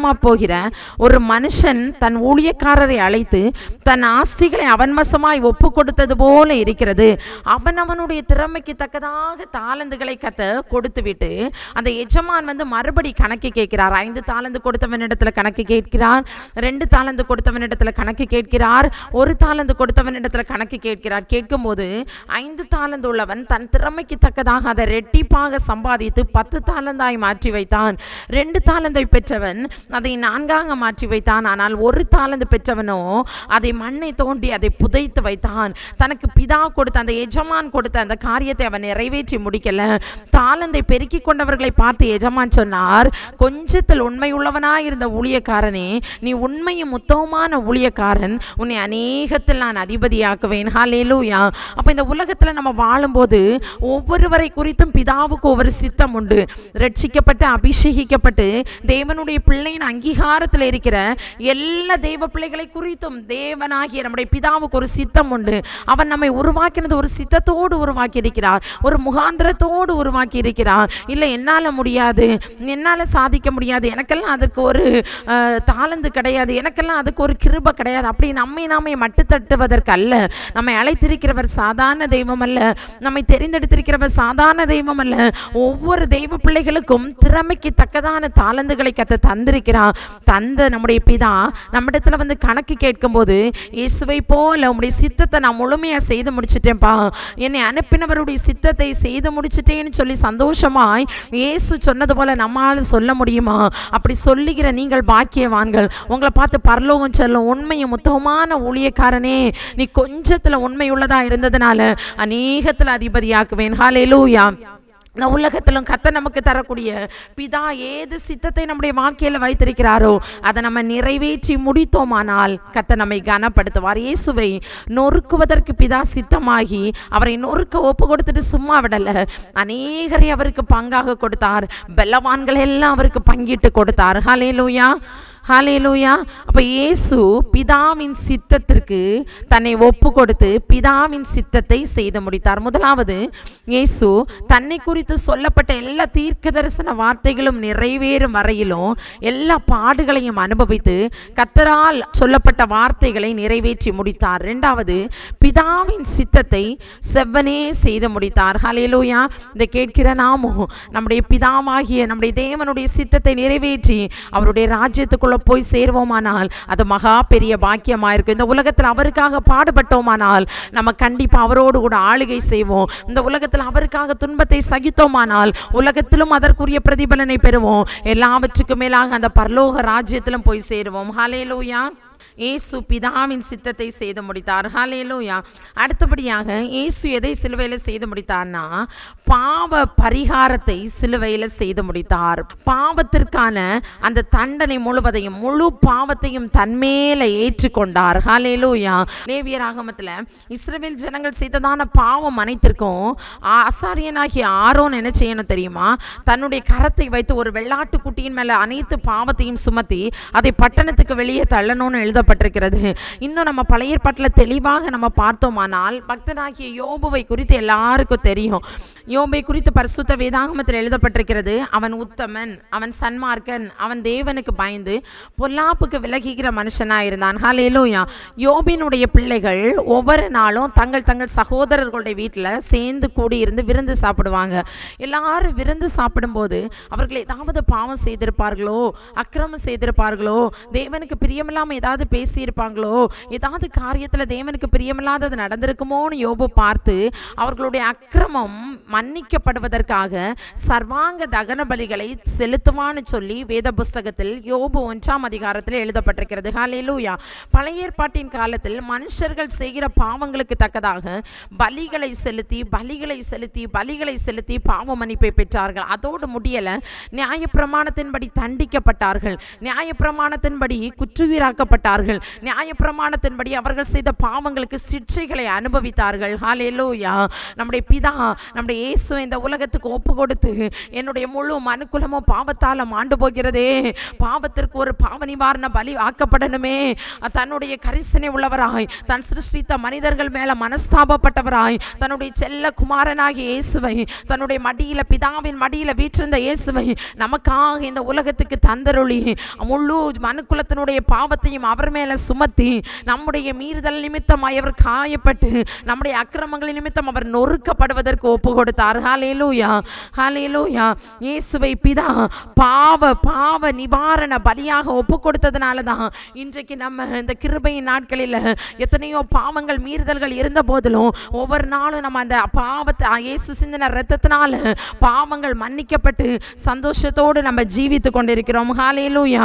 காணாம போகிற ஒரு மனுஷன் தன் ஊழியக்காரரை அழைத்து தன் ஆஸ்திகளை அவன்வசமாய் ஒப்பு கொடுத்தது போல இருக்கிறது அவன் அவனுடைய திறமைக்கு தக்கதாக தாளந்துகளை கத்த கொடுத்து விட்டு அந்த எஜமான் வந்து மறுபடி கணக்கு கேட்கிறார் ஐந்து தாளந்து கொடுத்தவனிடத்துல கணக்கு கேட்கிறார் ரெண்டு தாளந்து கொடுத்தவனிடத்துல கணக்கு கேட்கிறார் ஒரு தாளந்து கொடுத்தவனிடத்துல கணக்கு கேட்கிறார் கேட்கும்போது ஐந்து தாளந்து உள்ளவன் தன் திறமைக்கு தக்கதாக அதை ரெட்டிப்பாக சம்பாதித்து பத்து தாளந்தாய் மாற்றி வைத்தான் ரெண்டு தாளந்தை பெற்றவன் அதை நான்காக மாற்றி வைத்தான் ஆனால் ஒரு தாளந்து பெற்றவனோ அதை மண்ணை தோண்டி அதை புதைத்து வைத்தான் தனக்கு பிதா கொடுத்த அந்த எஜமான் கொடுத்த அந்த காரியத்தை அவன் நிறைவேற்றி முடிக்கல தாளந்தை பெருக்கி கொண்டவர்களை பார்த்து எஜமான் சொன்னார் கொஞ்சத்தில் உண்மை உள்ளவனாய் இருந்த ஊழியக்காரனே நீ உண்மையும் உத்தமமான ஊழியக்காரன் உன்னை அநேகத்தில் நான் அதிபதியாக்குவேன் ஹalleluya அப்ப இந்த உலகத்துல நம்ம வாழும்போது ஒவ்வொருவரை குறித்தும் பிதாவுக்கு ஒவ்வொரு சித்தம் உண்டு ரட்சிக்கப்பட்டு அபிஷேகிக்கப்பட்டு தேவனுடைய பிள்ளையின் அங்கீகாரத்தில் இருக்கிற எல்லா தெய்வ பிள்ளைகளை குறித்தும் தேவனாகிய நம்முடைய பிதாவுக்கு ஒரு சித்தம் உண்டு அவன் நம்மை உருவாக்கினது ஒரு சித்தத்தோடு உருவாக்கி இருக்கிறார் ஒரு முகாந்திரத்தோடு உருவாக்கி இருக்கிறார் இல்லை என்னால் முடியாது என்னால் சாதிக்க முடியாது எனக்கெல்லாம் அதுக்கு ஒரு அஹ், தாளந்து கிடையாது எனக்கெல்லாம் அதுக்கு ஒரு கிருபை கிடையாது அப்படி நம்மை நாமே மட்டு தட்டுவதற்கு அல்ல நம்மை அழைத்திருக்கிறவர் சாதாரண தெய்வம் அல்ல நம்மை தெரிந்தெடுத்திருக்கிறவர் சாதாரண தெய்வம் அல்ல ஒவ்வொரு தெய்வ பிள்ளைகளுக்கும் திறமைக்கு தக்கதான தாளந்துகளை கத்த தந்திருக்கிறார் தந்த நம்முடைய பிதா நம்மிடத்துல வந்து கணக்கு கேட்கும்போது இயேசுவை போல உம்முடைய சித்தத்தை நான் முழுமையாக செய்து முடிச்சிட்டேன்ப்பா என்னை அனுப்பினவருடைய சித்தத்தை செய்து முடிச்சிட்டேன்னு சொல்லி சந்தோஷமாய் இயேசு சொன்னது போல நம்மால் சொல்ல முடியுமா அப்படி சொல்லுகிற நீங்கள் பாக்கியவான்கள் உங்களை பார்த்து பரலோகம் செல்லும் உண்மையும் உத்தமமான ஊழியக்காரனே நீ கொஞ்சத்துல உண்மை உள்ளதா இருந்ததுனால அநேகத்துல அதிபதியாக்குவேன் ஹalleluya இந்த உலகத்திலும் கத்த நமக்கு தரக்கூடிய பிதா ஏது சித்தத்தை நம்முடைய வாழ்க்கையில வைத்திருக்கிறாரோ அதை நம்ம நிறைவேற்றி முடித்தோமானால் கத்த நம்மை கனப்படுத்துவார் இயேசுவை நொறுக்குவதற்கு பிதா சித்தமாகி அவரை நொறுக்க ஒப்பு கொடுத்துட்டு சும்மா விடல அநேகரை அவருக்கு பங்காக கொடுத்தார் பெல்லவான்கள் எல்லாம் அவருக்கு பங்கிட்டு கொடுத்தார் ஹalleluya ஹalleluya அப்ப இயேசு பிதாவின் சித்தத்திற்கு தன்னை ஒப்பு கொடுத்து பிதாவின் சித்தத்தை செய்து முடித்தார் முதலாவது இயேசு தன்னை குறித்து சொல்லப்பட்ட எல்லா தீர்க்க தரிசன வார்த்தைகளும் நிறைவேறும் வரையிலும் எல்லா பாடுகளையும் அனுபவித்து கத்தரால் சொல்லப்பட்ட வார்த்தைகளை நிறைவேற்றி முடித்தார் இரண்டாவது பிதாவின் சித்தத்தை செவ்வனே செய்து முடித்தார் ஹalleluya இதை கேட்கிற நாமும் நம்முடைய பிதாவாகிய நம்முடைய தேவனுடைய சித்தத்தை நிறைவேற்றி அவருடைய ராஜ்யத்துக்குள்ள போய் சேர்வோமானால் அது மகா பெரிய பாக்கியமா இருக்கும் இந்த உலகத்தில் அவருக்காக பாடுபட்டோமானால் நம்ம கண்டிப்பா அவரோடு கூட ஆளுகை செய்வோம் இந்த உலகத்தில் அவருக்காக துன்பத்தை சகித்தோமானால் உலகத்திலும் அதற்குரிய பிரதிபலனை பெறுவோம் எல்லாவற்றுக்கும் மேலாக அந்த பரலோக ராஜ்யத்திலும் போய் சேருவோம் ஹalleluya இயேசு பிதாவின் சித்தத்தை செய்து முடித்தார் ஹalleluya அடுத்தபடியாக இயேசு எதை சிலுவையில் செய்து முடித்தார்னா பாவ பரிகாரத்தை சிலுவையில் செய்து முடித்தார் பாவத்திற்கான அந்த தண்டனை முழுவதையும் முழு பாவத்தையும் தன்மேல ஏற்றுக்கொண்டார் ஹalleluya லேவியர் ஆகமத்தில் இஸ்ரவேல் ஜனங்கள் செய்ததான பாவம் அனைத்திற்கும் ஆசாரியனாகிய ஆரோன் என்ன செய்யணும் தெரியுமா தன்னுடைய கரத்தை வைத்து ஒரு வெள்ளாட்டு குட்டியின் மேல அனைத்து பாவத்தையும் சுமத்தி அதை பட்டணத்துக்கு வெளியே தள்ளணும்னு எழுதப்பட்டிருக்கிறது இன்னும் நம்ம பழைய ஏற்பாட்டில் தெளிவாக நம்ம பார்த்தோமானால் பக்தனாகிய யோபுவை குறித்து எல்லாருக்கும் தெரியும் யோபை குறித்து பரிசுத்த வேதாகமத்தில் எழுதப்பட்டிருக்கிறது அவன் உத்தமன் அவன் சன்மார்க்கன் அவன் தேவனுக்கு பயந்து பொல்லாப்புக்கு விலகிக்கிற மனுஷனாக இருந்தான் ஹalleluya யோபினுடைய பிள்ளைகள் ஒவ்வொரு நாளும் தங்கள் தங்கள் சகோதரர்களுடைய வீட்டில் சேர்ந்து கூடியிருந்து விருந்து சாப்பிடுவாங்க எல்லாரும் விருந்து சாப்பிடும்போது அவர்கள் ஏதாவது பாவம் செய்திருப்பார்களோ அக்கிரமம் செய்திருப்பார்களோ தேவனுக்கு பிரியமில்லாமல் ஏதாவது பேசியிருப்பாங்களோ ஏதாவது காரியத்தில் தேவனுக்கு பிரியமில்லாதது நடந்திருக்குமோன்னு யோபு பார்த்து அவர்களுடைய அக்கிரமம் மன்னிக்கப்படுவதற்காக சர்வாங்க தகன பலிகளை செலுத்துவான்னு சொல்லி வேத புஸ்தகத்தில் யோபு ஒன்றாம் அதிகாரத்தில் எழுதப்பட்டிருக்கிறது ஹalleluya பழைய ஏற்பாட்டின் காலத்தில் மனுஷர்கள் செய்கிற பாவங்களுக்கு தக்கதாக பலிகளை செலுத்தி பலிகளை செலுத்தி பலிகளை செலுத்தி பாவ மன்னிப்பை பெற்றார்கள் அதோடு முடியல நியாயப்பிரமாணத்தின்படி தண்டிக்கப்பட்டார்கள் நியாயப்பிரமாணத்தின்படி குற்றுயிராக்கப்பட்டார்கள் ஒப்புக்கொடுக்கப்பட்டார்கள் நியாயப்பிரமாணத்தின்படி அவர்கள் செய்த பாவங்களுக்கு சிக்ஷைகளை அனுபவித்தார்கள் ஹalleluya நம்முடைய பிதா நம்முடைய இயேசு இந்த உலகத்துக்கு ஒப்பு கொடுத்து என்னுடைய முழு மனுக்குலமும் பாவத்தால் ஆண்டு போகிறதே பாவத்திற்கு ஒரு பாவ நிவாரண பலி ஆக்கப்படணுமே தன்னுடைய கரிசனை உள்ளவராய் தன் சிருஷ்டித்த மனிதர்கள் மேல மனஸ்தாபப்பட்டவராய் தன்னுடைய செல்ல குமாரனாகிய இயேசுவை தன்னுடைய மடியில பிதாவின் மடியில வீற்றிருந்த இயேசுவை நமக்காக இந்த உலகத்துக்கு தந்தருளி முழு மனுக்குலத்தினுடைய பாவத்தையும் அவர் மேல சுமத்தி நம்முடைய மீறுதல் நிமித்தமாய் அவர் காயப்பட்டு நம்முடைய அக்கிரமங்கள் நிமித்தம் அவர் நொறுக்கப்படுவதற்கு ஒப்பு கொடுத்தார் ஹalleluya ஹalleluya இயேசுவை பிதா பாவ பாவ நிவாரண பலியாக ஒப்பு கொடுத்ததுனால தான் இன்றைக்கு நம்ம இந்த கிருபையின் நாட்களில் எத்தனையோ பாவங்கள் மீறுதல்கள் இருந்த போதிலும் ஒவ்வொரு நாளும் நம்ம அந்த பாவத்தை ஆ, இயேசு சிந்தின ரத்தத்தினால பாவங்கள் மன்னிக்கப்பட்டு சந்தோஷத்தோடு நம்ம ஜீவித்து கொண்டிருக்கிறோம் ஹalleluya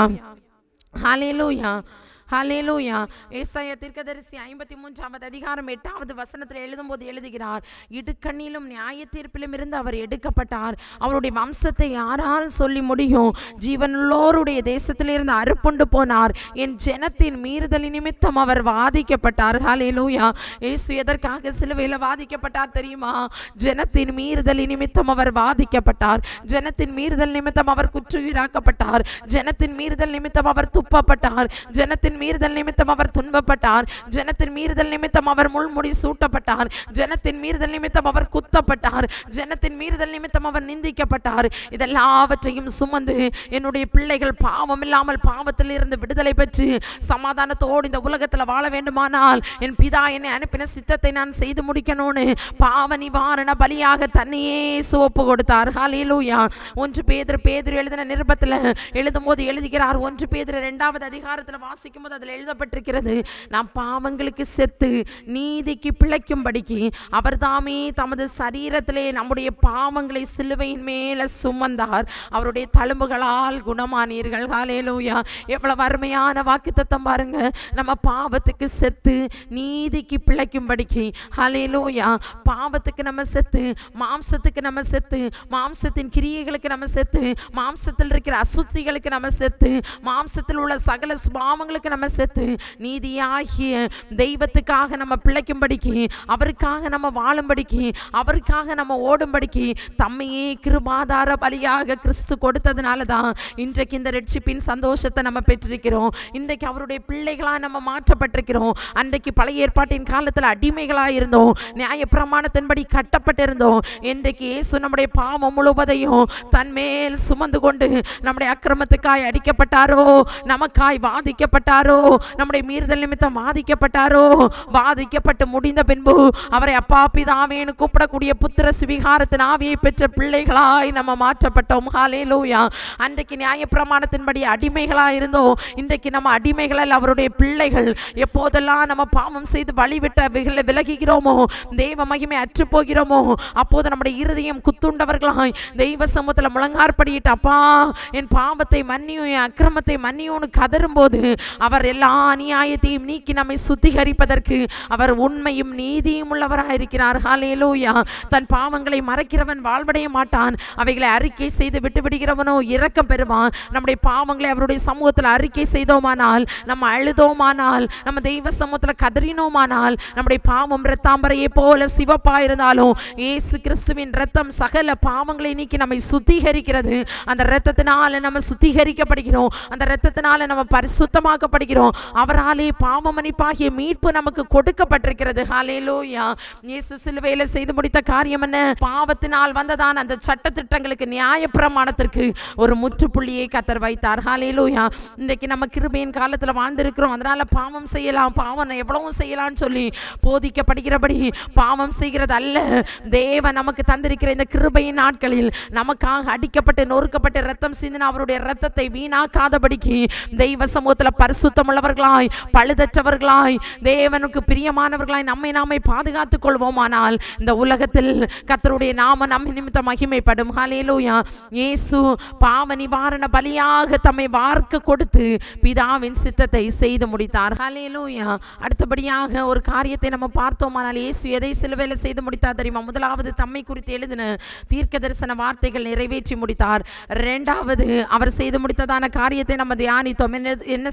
ஹalleluya ஹalleluya ஏசாயா தீர்க்கதரிசி ஐம்பத்தி மூன்றாவது அதிகாரம் எட்டாவது வசனத்தில் எழுதும்போது எழுதுகிறார் இடுக்கண்ணிலும் நியாய தீர்ப்பிலும் இருந்து அவர் எடுக்கப்பட்டார் அவருடைய வம்சத்தை யாரால் சொல்லி முடியும் ஜீவனுள்ளோருடைய தேசத்திலிருந்து அறுப்புண்டு போனார் என் ஜனத்தின் மீறுதல் நிமித்தம் அவர் வாதிக்கப்பட்டார் ஹalleluya இயேசு எதற்காக சிலுவையில் வாதிக்கப்பட்டார் தெரியுமா ஜனத்தின் மீறுதல் நிமித்தம் அவர் வாதிக்கப்பட்டார் ஜனத்தின் மீறுதல் நிமித்தம் அவர் குற்றுயிராக்கப்பட்டார் ஜனத்தின் மீறுதல் நிமித்தம் அவர் துப்பப்பட்டார் ஜனத்தின் மீறுதல் நிமித்தம் அவர் துன்பப்பட்டார் ஜனத்தின் மீறுதல் நிமித்தம் அவர் முள்முடி சூட்டப்பட்டார் ஜனத்தின் மீறுதல் நிமித்தம் அவர் குத்தப்பட்டார் ஜனத்தின் மீறுதல் நிமித்தம் அவர் நிந்திக்கப்பட்டார் இதெல்லாவற்றையும் சுமந்து என்னுடைய பிள்ளைகள் பாவம் இல்லாமல் பாவத்தில் இருந்து விடுதலை பெற்று சமாதானத்தோடு இந்த உலகத்தில் வாழ வேண்டுமானால் என் பிதா என்னை அனுப்பின சித்தத்தை நான் செய்து முடிக்கணும்னு பாவ நிவாரண பலியாக தன்னையே சோப்பு கொடுத்தார் ஹalleluya ஒன்று பேதுரு பேதுரு எழுதின நிருபத்தில் எழுதும்போது எழுதுகிறார் ஒன்று பேதுரு இரண்டாவது அதிகாரத்தில் வாசிக்கும் போது அதில் எழுதப்பட்டிருக்கிறது நாம் பாவங்களுக்கு செத்து நீதிக்கு பிழைக்கும்படிக்கு அவர் தாமே தமது சரீரத்திலே நம்முடைய பாவங்களை சிலுவையின் மேலே சுமந்தார் அவருடைய தழும்புகளால் குணமானீர்கள் ஹalleluya எவ்வளவு அருமையான வாக்குத்தத்தம் பாருங்க நம்ம பாவத்துக்கு செத்து நீதிக்கு பிழைக்கும்படிக்கு ஹalleluya பாவத்துக்கு நம்ம செத்து மாம்சத்துக்கு நம்ம செத்து மாம்சத்தின் கிரியைகளுக்கு நம்ம செத்து மாம்சத்தில் இருக்கிற அசுத்திகளுக்கு நம்ம செத்து மாம்சத்தில் உள்ள சகல சுபாவங்களுக்கு நம்ம செத்து நீதியாகிய தெய்வத்துக்காக நம்ம பிழைக்கும்படிக்கு அவருக்காக நம்ம வாழும்படிக்கு அவருக்காக நம்ம ஓடும்படிக்கு தம்மையே கிருபாதார பலியாக கிறிஸ்து கொடுத்ததுனால தான் இன்றைக்கு இந்த ரட்சிப்பின் சந்தோஷத்தை நம்ம பெற்றிருக்கிறோம் இன்றைக்கு அவருடைய பிள்ளைகளாக நம்ம மாற்றப்பட்டிருக்கிறோம் அன்றைக்கு பழைய ஏற்பாட்டின் காலத்தில் அடிமைகளாக இருந்தோம் நியாய பிரமாணத்தின்படி கட்டப்பட்டிருந்தோம் இன்றைக்கு இயேசு நம்முடைய பாவம் முழுவதையும் தன்மேல் சுமந்து கொண்டு நம்முடைய அக்கிரமத்துக்காய் அடிக்கப்பட்டாரோ நமக்காய் வாதிக்கப்பட்டாரோ நம்முடைய மீறுதல் நிமித்தம் வாதிக்கப்பட்டாரோ வாதிக்கப்பட்டு முடிந்த பின்பு அவரை அப்பா பிதாவேன்னு கூப்பிடக்கூடிய புத்திர சுவிகாரத்தின் ஆவியை பெற்ற பிள்ளைகளாய் நம்ம மாற்றப்பட்டோம் ஹalleluya அன்றைக்கு நியாயப்பிரமாணத்தின்படி அடிமைகளாக இருந்தோம் இன்றைக்கு நம்ம அடிமைகள் அல்ல, அவருடைய பிள்ளைகள் எப்போதெல்லாம் நம்ம பாவம் செய்து வழிவிட்ட வில விலகுகிறோமோ தெய்வ மகிமை அற்று போகிறோமோ அப்போது நம்முடைய இருதயம் குத்துண்டவர்களாய் தெய்வ சமூகத்தில் முழங்கார்படியிட்டு அப்பா என் பாவத்தை மன்னியும் என் அக்கிரமத்தை மன்னியும்னு கதறும்போது அவர் எல்லா அநியாயத்தையும் நீக்கி நம்மை சுத்திகரிப்பதற்கு அவர் உண்மையும் நீதியும் உள்ளவராக இருக்கிறார் ஹalleluya தன் பாவங்களை மறைக்கிறவன் வாழ்வடைய மாட்டான் அவைகளை அறிக்கை செய்து விட்டு விடுகிறவனோ இரக்கம் பெறுவான் நம்முடைய பாவங்களை அவருடைய சமூகத்தில் அறிக்கை செய்தோமானால் நம்ம அழுதோமானால் நம்ம தெய்வ சமூகத்தில் கதறினோமானால் நம்முடைய பாவம் இரத்தாம்பரையை போல சிவப்பா இருந்தாலும் இயேசு கிறிஸ்துவின் ரத்தம் சகல பாவங்களை நீக்கி நம்மை சுத்திகரிக்கிறது அந்த இரத்தத்தினால நம்ம சுத்திகரிக்கப்படுகிறோம் அந்த இரத்தத்தினால நம்ம பரிசுத்தமாக்கப்படுகிறோம் அவராலே பாவ மன்னிப்பாகிய மீட்பு நமக்கு கொடுக்கப்பட்டிருக்கிறது ஹalleluya இயேசு சிலுவையில் செய்து முடித்த காரியம் என்ன பாவத்தினால் வந்ததான் அந்த சட்ட திட்டங்களுக்கு நியாய பிரமாணத்திற்கு ஒரு முற்றுப்புள்ளியை கத்தர் வைத்தார் ஹalleluya இன்றைக்கு நம்ம கிருபையின் காலத்தில் வாழ்ந்திருக்கிறோம் அதனால பாவம் செய்யலாம் பாவம் எவ்வளவு செய்யலாம்னு சொல்லி போதிக்கப்படுகிறபடி பாவம் செய்கிறது அல்ல தேவன் நமக்கு தந்திருக்கிற இந்த கிருபையின் நாட்களில் நமக்காக அடிக்கப்பட்டு நொறுக்கப்பட்டு ரத்தம் சிந்தின அவருடைய ரத்தத்தை வீணாக்காதபடிக்கு தெய்வ சமூகத்தில் பரிசுத்தம் உள்ளவர்களாய் பழுதற்றவர்களாய் தேவனுக்கு பிரியமானவர்களாய் நம்மை நாமே பாதுகாத்துக் கொள்வோமானால் இந்த உலகத்தில் கர்த்தருடைய நாம நம்ம நிமித்தம் மகிமைப்படும் ஹalleluya இயேசு பாவ நிவாரண பலியாக தம்மை வார்க்க கொடுத்து பிதாவின் சித்தத்தை செய்து முடித்தார் ஹalleluya அடுத்தபடியாக ஒரு காரியத்தை நம்ம பார்த்தோமானால் இயேசு எதை சிலுவையில் செய்து முடித்தார் தெரியுமா முதலாவது தம்மை குறித்து எழுதின தீர்க்க தரிசன வார்த்தைகள் நிறைவேற்றி முடித்தார் இரண்டாவது அவர் செய்து முடித்ததான காரியத்தை நம்ம தியானித்தோம் என்ன என்ன செய்து முடித்தார்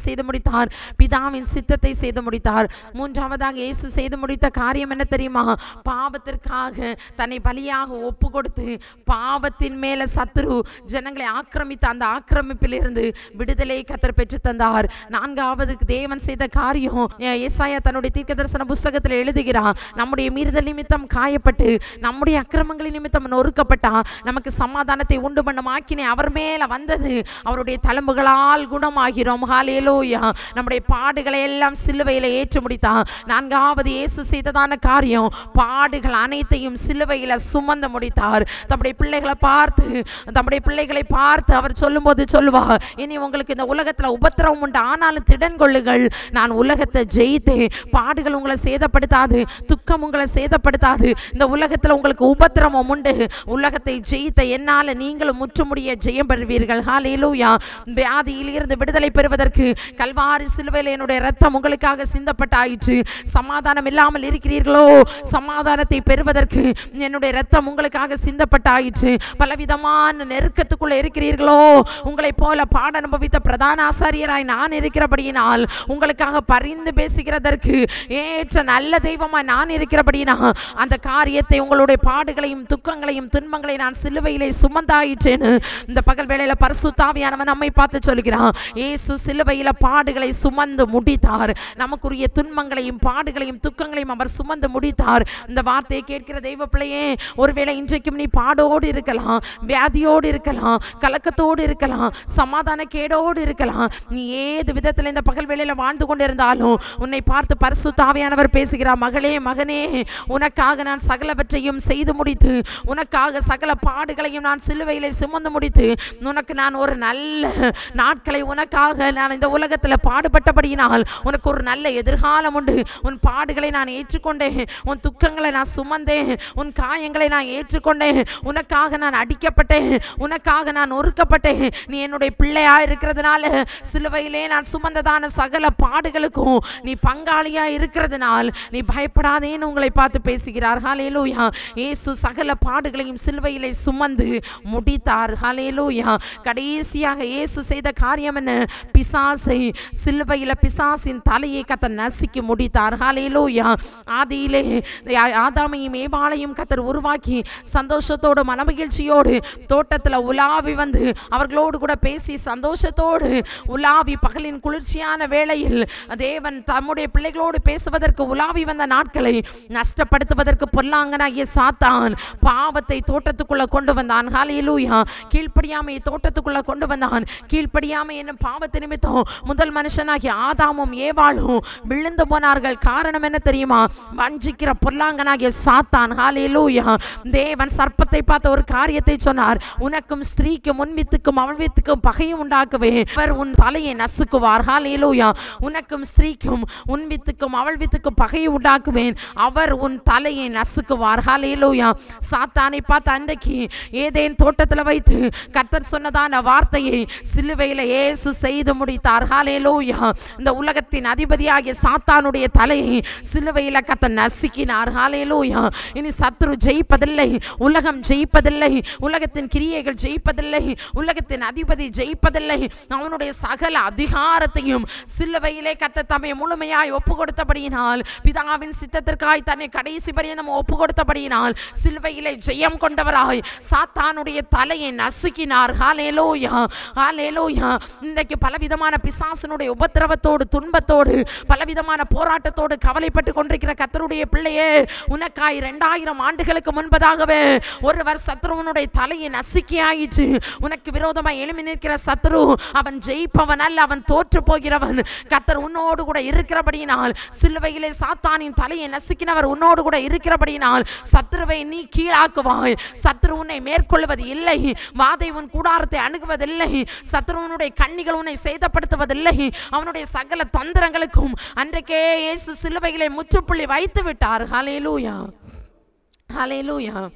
முடித்தார் பிதாவின் சித்தத்தை செய்து முடித்தார் மூன்றாவதாக இயேசு செய்து முடித்த காரியம் என்ன தெரியுமா பாவத்திற்காக தன்னை பலியாக ஒப்பு கொடுத்து பாவத்தின் மேல சத்துரு ஜனங்களை ஆக்கிரமித்த அந்த ஆக்கிரமிப்பிலிருந்து விடுதலையை கத்தர் பெற்று தந்தார் நான்காவது தேவன் செய்த காரியம் ஏ- ஏசாயா தன்னுடைய தீர்க்க தரிசன புஸ்தகத்தில் எழுதுகிறார் நம்முடைய மீறுதல் நிமித்தம் காயப்பட்டு நம்முடைய அக்கிரமங்களின் நிமித்தம் நொறுக்கப்பட்டா நமக்கு சமாதானத்தை உண்டு பண்ணும் ஆக்கினை அவர் மேல வந்தது அவருடைய தழும்புகளால் குணமாகிறோம் ஹalleluya நம்முடைய பாடுகளை எல்லாம் சிலுவையில ஏற்று முடித்தார் நான்காவது இயேசு செய்ததான காரியம் பாடுகள் அனைத்தையும் சிலுவையில சுமந்து முடித்தார் தம்முடைய பிள்ளைகளை பார்த்து தம்முடைய பிள்ளைகளை பார்த்து அவர் சொல்லும்போது சொல்லுவார் இனி உங்களுக்கு இந்த உலகத்துல உபத்திரவம் உண்டு ஆனாலும் திடன் கொள்ளுங்கள் நான் உலகத்தை ஜெயித்தேன் பாடுகள் உங்களை சேதப்படுத்தாது துக்கம் உங்களை சேதப்படுத்தாது இந்த உலகத்துல உங்களுக்கு உபத்திரவம் உண்டு உலகத்தை ஜெயித்த என்னால நீங்களும் முற்றுமுடிய ஜெயம் பெறுவீர்கள் ஹalleluya வியாதியில் இருந்து விடுதலை பெறுவதற்கு கல்வாரி சிலுவையில் என்னுடைய ரத்தம் உங்களுக்காக சிந்தப்பட்டாயிற்று சமாதானம் இல்லாமல் இருக்கிறீர்களோ சமாதானத்தை பெறுவதற்கு என்னுடைய ரத்தம் உங்களுக்காக சிந்தப்பட்டாயிற்று பலவிதமான நெருக்கத்துக்குள்ள இருக்கிறீர்களோ உங்களைப் போல பாட அனுபவித்த பிரதான ஆசாரியராய் நான் இருக்கிறபடியினால் உங்களுக்காக பரிந்து பேசுகிறதற்கு ஏற்ற நல்ல தெய்வமாய் நான் இருக்கிறபடியினா அந்த காரியத்தை உங்களுடைய பாடுகளையும் துக்கங்களையும் துன்பங்களை நான் சிலுவையிலே சுமந்தாயிற்றேன்னு இந்த பகல் வேளையில பரிசுத்தாவியானவன் நம்மை பார்த்து சொல்கிறான் இயேசு சிலுவையில பாடுகளை சுமந்து முடித்தார் நமக்குரிய துன்பங்களையும் பாடுகளையும் துக்கங்களையும் அவர் சுமந்து முடித்தார் இந்த வார்த்தையை கேட்கிற தெய்வ பிள்ளையே ஒருவேளை இன்றைக்கும் நீ பாடோடு இருக்கலாம் வியாதியோடு இருக்கலாம் கலக்கத்தோடு இருக்கலாம் சமாதான கேடோடு இருக்கலாம் நீ ஏது விதத்தில் இந்த பகல் வேளையில வாழ்ந்து கொண்டிருந்தாலும் உன்னை பார்த்து பரிசுத்தாவியானவர் பேசுகிறார் மகளே மகனே உனக்காக நான் சகலவற்றையும் செய்து முடித்து உனக்காக சகல பாடுகளையும் நான் சிலுவையிலே சுமந்து முடித்து உனக்கு நான் ஒரு நல்ல நாட்களை உனக்காக நான் இந்த உலகத்தில் பாடுபட்டபடியினால் உனக்கு ஒரு நல்ல எதிர்காலம் உண்டு உன் பாடுகளை நான் ஏற்றுக்கொண்டேன் உன் துக்கங்களை நான் சுமந்தேன் உன் காயங்களை நான் ஏற்றுக்கொண்டேன் உனக்காக நான் அடிக்கப்பட்டேன் உனக்காக நான் ஒறுக்கப்பட்டேன் நீ என்னுடைய பிள்ளையா இருக்கிறதுனால சிலுவையிலே நான் சுமந்ததான சகல பாடுகளுக்கும் நீ பங்காளியா இருக்கிறதுனால் நீ பயப்படாதேன்னு உங்களை பார்த்து பேசுகிறார் ஹalleluya இயேசு சகல பாடுகளையும் சிலுவையிலே சுமந்து முடித்தார் ஹalleluya கடைசியாக இயேசு செய்த காரியம் என்ன பிசாசை சிலுவையில பிசாசின் தலையை கத்த நசுக்கி முடித்தார் ஹalleluya ஆதியிலே ஆ- ஆதாமையும் ஏவாளையும் கத்தர் உருவாக்கி சந்தோஷத்தோடு மனமகிழ்ச்சியோடு தோட்டத்துல உலாவி வந்து அவர்களோடு கூட பேசி சந்தோஷத்தோடு உலாவி பகலின் குளிர்ச்சியான வேளையில் தேவன் தம்முடைய பிள்ளைகளோடு பேசுவதற்கு உலாவி வந்த நாட்களை நஷ்டப்படுத்துவதற்கு பொல்லாங்கனாகிய சாத்தான் பாவத்தை தோட்டத்துக்குள்ள கொண்டு வந்தான் ஹalleluya கீழ்ப்படியாமை தோட்டத்துக்குள்ள கொண்டு வந்தான் கீழ்ப்படியாமை என்னும் பாவத்து நிமித்தம் முதல் மனுஷனாகிய ஆதாமும் ஏவாளும் விழுந்து போனார்கள் காரணம் என்ன தெரியுமா வஞ்சிக்கிற பொல்லாங்கனாகிய சாத்தான் ஹalleluya தேவன் சர்ப்பத்தை பார்த்த ஒரு காரியத்தை சொன்னார் உனக்கும் ஸ்திரீக்கும் உன்வித்துக்கும் அவழ்வித்துக்கும் பகையும் உண்டாக்குவே அவர் உன் தலையை நசுக்குவார் ஹalleluya உனக்கும் ஸ்திரீக்கும் உன்வித்துக்கும் அவழ்வித்துக்கும் பகையை உண்டாக்குவேன் அவர் உன் தலையை நசுக்குவார் ஹalleluya சாத்தானை பார்த்த அன்றைக்கு ஏதேன் தோட்டத்தில் வைத்து கர்த்தர் சொன்னதான வார்த்தையை சிலுவையில் இயேசு செய்து முடித்தார் ஹalleluya இந்த உலகத்தின் அதிபதியாகிய சாத்தானுடைய தலையை சிலுவையில் கர்த்தர் நசுக்கினார் ஹalleluya இனி சத்துரு ஜெயிப்பதில்லை உலகம் ஜெயிப்பதில்லை உலகத்தின் கிரியைகள் ஜெயிப்பதில்லை உலகத்தின் அதிபதி ஜெயிப்பதில்லை அவனுடைய சகல அதிகாரத்தையும் சிலுவையிலே கத்த தம்மை முழுமையாய் ஒப்பு கொடுத்தபடியினால் பிதாவின் சித்தத்திற்காய் தன்னை கடைசி பரியந்தம் ஒப்பு கொடுத்தபடியினால் சிலுவையிலே ஜெயம் கொண்டவராய் சாத்தானுடைய தலையை நசுக்கினார் ஹalleluya ஹalleluya இன்றைக்கு பலவிதமான பிசாசனுடைய உபத்திரவத்தோடு துன்பத்தோடு பலவிதமான போராட்டத்தோடு கவலைப்பட்டு கொண்டிருக்கிற கத்தருடைய பிள்ளையே உனக்காய் இரண்டாயிரம் ஆண்டுகளுக்கு முன்பதாகவே ஒருவர் சத்ருவனுடைய தலையை நசுக்கி ஆயிற்று உனக்கு விரோதமாய் எழுமி நிற்கிற சத்ரு அவன் ஜெயிப்பவன் அல்ல அவன் தோற்று போகிறவன் கத்தர் உன்னோடு கூட இருக்கிறபடியினால் சிலுவையிலே சாத்தானின் தலையை நசுக்கினவர் உன்னோடு கூட இருக்கிறபடியினால் சத்ருவை நீ கீழாக்குவாய் சத்ரு உன்னை மேற்கொள்வது இல்லை வாதை உன் கூடாரத்தை அணுகுவதில்லை சத்ருவனுடைய கண்ணிகள் உன்னை சேதப்படுத்துவதில்லை அவனுடைய சகல தந்திரங்களுக்கும் அன்றைக்கே இயேசு சிலுவையிலே முற்றுப்புள்ளி வைத்து விட்டார் ஹalleluya ஹalleluya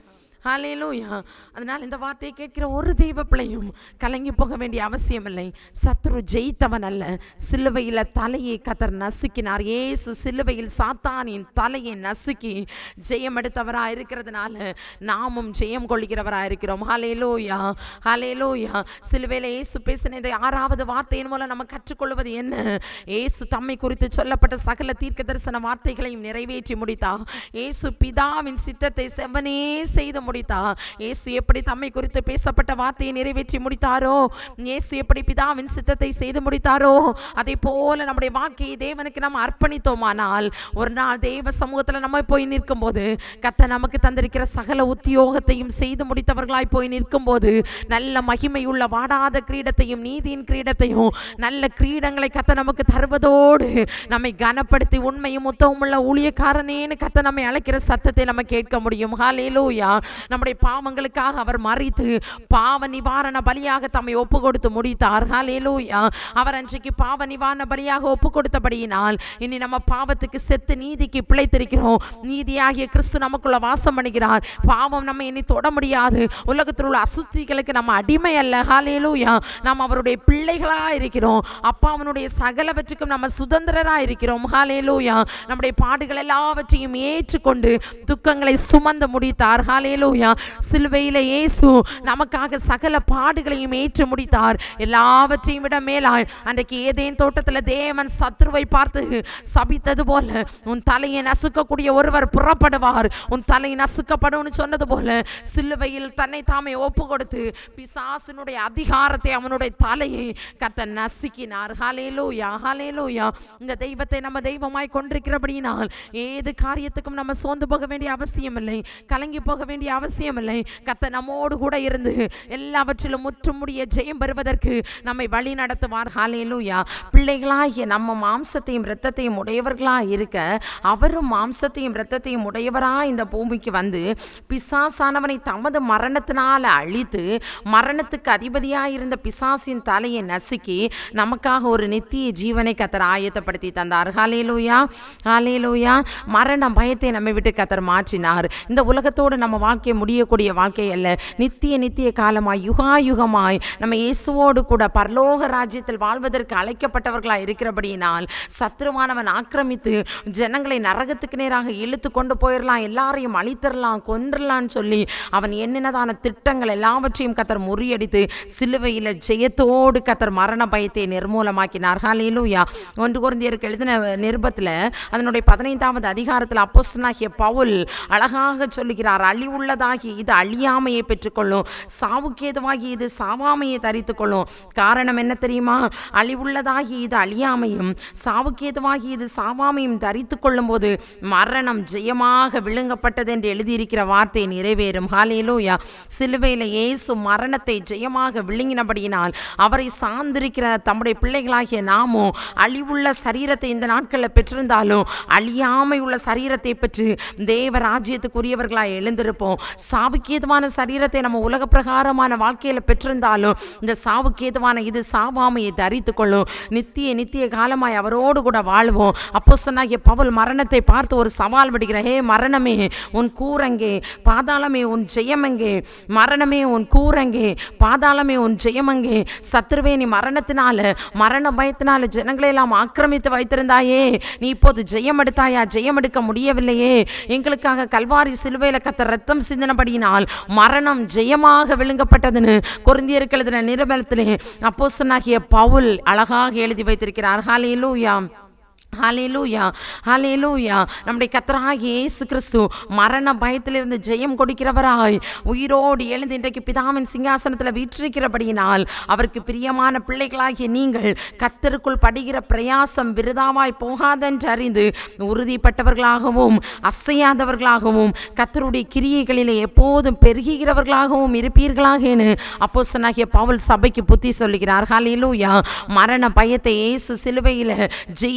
ஹalleluya அதனால் இந்த வார்த்தையை கேட்கிற ஒரு தெய்வ பிள்ளையும் கலங்கி போக வேண்டிய அவசியம் இல்லை சத்துரு ஜெயித்தவன் அல்ல சிலுவையில் தலையை கத்தர் நசுக்கினார் இயேசு சிலுவையில் சாத்தானின் தலையை நசுக்கி ஜெயம் எடுத்தவராக இருக்கிறதுனால நாமும் ஜெயம் கொள்கிறவராக இருக்கிறோம் ஹalleluya ஹalleluya சிலுவையில் இயேசு பேசின இந்த ஆறாவது வார்த்தையின் மூலம் நம்ம கற்றுக்கொள்வது என்ன இயேசு தம்மை குறித்து சொல்லப்பட்ட சகல தீர்க்க தரிசன வார்த்தைகளையும் நிறைவேற்றி முடித்தார் இயேசு பிதாவின் சித்தத்தை செவனே செய்து முடித்தார் இயேசு எப்படி தம்மை குறித்து பேசப்பட்ட வார்த்தையை நிறைவேற்றி முடித்தாரோ இயேசு எப்படி பிதாவின் சித்தத்தை செய்து முடித்தாரோ அதே போல நம்முடைய வாழ்க்கையை தேவனுக்கு நாம் அர்ப்பணித்தோமானால் ஒரு நாள் தேவ சமூகத்தில் நம்ம போய் நிற்கும் போது கத்த நமக்கு தந்திருக்கிற சகல உத்தியோகத்தையும் செய்து முடித்தவர்களாய் போய் நிற்கும் போது நல்ல மகிமையுள்ள வாடாத கிரீடத்தையும் நீதியின் கிரீடத்தையும் நல்ல கிரீடங்களை கத்த நமக்கு தருவதோடு நம்மை கனப்படுத்தி உண்மையும் உத்தவமுள்ள ஊழியக்காரனேன்னு கத்த நம்மை அழைக்கிற சத்தத்தை நம்ம கேட்க முடியும் ஹalleluya நம்முடைய பாவங்களுக்காக அவர் மறித்து பாவ நிவாரண பலியாக தம்மை ஒப்பு கொடுத்து முடித்தார் ஹalleluya அவர் அன்றைக்கு பாவ நிவாரண பலியாக ஒப்பு கொடுத்தபடியினால் இனி நம்ம பாவத்துக்கு செத்து நீதிக்கு பிழைத்திருக்கிறோம் நீதியாகிய கிறிஸ்து நமக்குள்ள வாசம் பண்ணுகிறார் பாவம் நம்ம இனி தொட முடியாது உலகத்தில் உள்ள அசுத்திகளுக்கு நம்ம அடிமை அல்ல ஹalleluya நாம் அவருடைய பிள்ளைகளா இருக்கிறோம் அப்பா அவனுடைய சகலவற்றுக்கும் நம்ம சுதந்திரரா இருக்கிறோம் ஹalleluya நம்முடைய பாடுகள் எல்லாவற்றையும் ஏற்றுக்கொண்டு துக்கங்களை சுமந்து முடித்தார் ஹalleluya சிலுவையிலே இயேசு நமக்காக சகல பாடுகளையும் ஏற்று முடித்தார் எல்லாவற்றையும் விட மேலாய் அன்றைக்கு ஏதேன் தோட்டத்தில் தேவன் சத்ருவை பார்த்து சபித்தது போல உன் தலையை நசுக்கக்கூடிய ஒருவர் புறப்படுவார் உன் தலை நசுக்கப்படும்னு சொன்னது போல சிலுவையில் தன்னை தாமே ஒப்பு கொடுத்து பிசாசினுடைய அதிகாரத்தை அவனுடைய தலையை கத்த நசுக்கினார் ஹalleluya ஹalleluya இந்த தெய்வத்தை நம்ம தெய்வமாய் கொண்டிருக்கிறபடியினால் ஏது காரியத்துக்கும் நம்ம சோர்ந்து போக வேண்டிய அவசியம் இல்லை கலங்கி போக வேண்டிய அவசியம் இல்லை கத்த நம்மோடு கூட இருந்து எல்லாவற்றிலும் முற்றுமுடிய ஜெயம் பெறுவதற்கு நம்மை வழி நடத்துவார் ஹalleluya பிள்ளைகளாகிய நம்ம மாம்சத்தையும் இரத்தத்தையும் உடையவர்களாக இருக்க அவரும் மாம்சத்தையும் இரத்தத்தையும் உடையவராக இந்த பூமிக்கு வந்து பிசாசானவனை தமது மரணத்தினால அழித்து மரணத்துக்கு அதிபதியாக இருந்த பிசாசின் தலையை நசுக்கி நமக்காக ஒரு நித்திய ஜீவனை கத்தர் ஆயத்தப்படுத்தி தந்தார் ஹalleluya ஹalleluya மரண பயத்தை நம்மை விட்டு கத்தர் மாற்றினார் இந்த உலகத்தோடு நம்ம வாழ்க்கை முடியக்கூடிய வாழ்க்கை அல்ல நித்திய நித்திய காலமாய் யுகாயுகமாய் நம்ம இயேசுவோடு கூட பரலோக ராஜ்யத்தில் வாழ்வதற்கு அழைக்கப்பட்டவர்களாய் இருக்கிறபடியினால் சத்ருவானவன் ஆக்கிரமித்து ஜனங்களை நரகத்துக்கு நேராக இழுத்து கொண்டு போயிடலாம் எல்லாரையும் அழித்தரலாம் கொன்றலாம்னு சொல்லி அவன் எண்ணினதான திட்டங்கள் எல்லாவற்றையும் கத்தர் முறியடித்து சிலுவையில் ஜெயத்தோடு கத்தர் மரண பயத்தை நிர்மூலமாக்கினார் ஹalleluya ஒன்று குருந்தியருக்கு எழுதின நிருபத்தில் அதனுடைய பதினைந்தாவது அதிகாரத்தில் அப்போஸ்தலனாகிய பவுல் அழகாக சொல்லுகிறார் அழிவுள்ளதாகி இது அழியாமையை பெற்றுக்கொள்ளும் சாவுக்கேதுவாகி இது சாவாமையை தரித்துக் கொள்ளும் காரணம் என்ன தெரியுமா அழிவுள்ளதாகி இது அழியாமையும் சாவுக்கேதுவாகி இது சாவாமையும் தரித்து கொள்ளும் போது மரணம் ஜெயமாக விழுங்கப்பட்டது என்று எழுதியிருக்கிற வார்த்தை நிறைவேறும் ஹalleluya சிலுவையில் இயேசு மரணத்தை ஜெயமாக விழுங்கினபடியினால் அவரை சார்ந்திருக்கிற தம்முடைய பிள்ளைகளாகிய நாமும் அழிவுள்ள சரீரத்தை இந்த நாட்களில் பெற்றிருந்தாலும் அழியாமை உள்ள சரீரத்தை பெற்று தேவ ராஜ்யத்துக்குரியவர்களாய் எழுந்திருப்போம் சாவுக்கேதுவான சரீரத்தை நம்ம உலக பிரகாரமான வாழ்க்கையில் பெற்றிருந்தாலும் இந்த சாவுக்கேதுவான இது சாவாமையை தரித்து கொள்ளும் நித்திய நித்திய காலமாய் அவரோடு கூட வாழ்வோம் அப்போ சொன்னாகிய பவுல் மரணத்தை பார்த்து ஒரு சவால் விடுகிற ஹே மரணமே உன் கூரங்கே பாதாளமே உன் ஜெயமெங்கே மரணமே உன் கூரங்கே பாதாளமே உன் ஜெயமங்கே சத்ருவே நீ மரணத்தினால மரண பயத்தினால ஜனங்களை எல்லாம் ஆக்கிரமித்து வைத்திருந்தாயே நீ இப்போது ஜெயம் எடுத்தாயா ஜெயம் எடுக்க முடியவில்லையே எங்களுக்காக கல்வாரி சிலுவையில் கத்த ரத்தம் சிந்தினபடியினால் மரணம் ஜெயமாக விழுங்கப்பட்டதுன்னு கொருந்தியருக்கு எழுதின நிருபலத்திலே அப்போஸ்தலனாகிய பவுல் அழகாக எழுதி வைத்திருக்கிறார் ஹalleluya ஹalleluya ஹalleluya நம்முடைய கர்த்தராகிய இயேசு கிறிஸ்து மரண பயத்திலிருந்து ஜெயம் கொடுக்கிறவராய் உயிரோடு எழுந்து இன்றைக்கு பிதாவின் சிங்காசனத்தில் வீற்றிருக்கிறபடியினால் அவருக்கு பிரியமான பிள்ளைகளாகிய நீங்கள் கத்தருக்குள் படுகிற பிரயாசம் விருதாவாய் போகாதென்று அறிந்து உறுதிப்பட்டவர்களாகவும் அசையாதவர்களாகவும் கத்தருடைய கிரியைகளிலே எப்போதும் பெருகுகிறவர்களாகவும் இருப்பீர்களாகனு அப்போஸ்தலனாகிய பவுல் சபைக்கு புத்தி சொல்லுகிறார் ஹalleluya மரண பயத்தை இயேசு சிலுவையில் ஜெயித்து முடி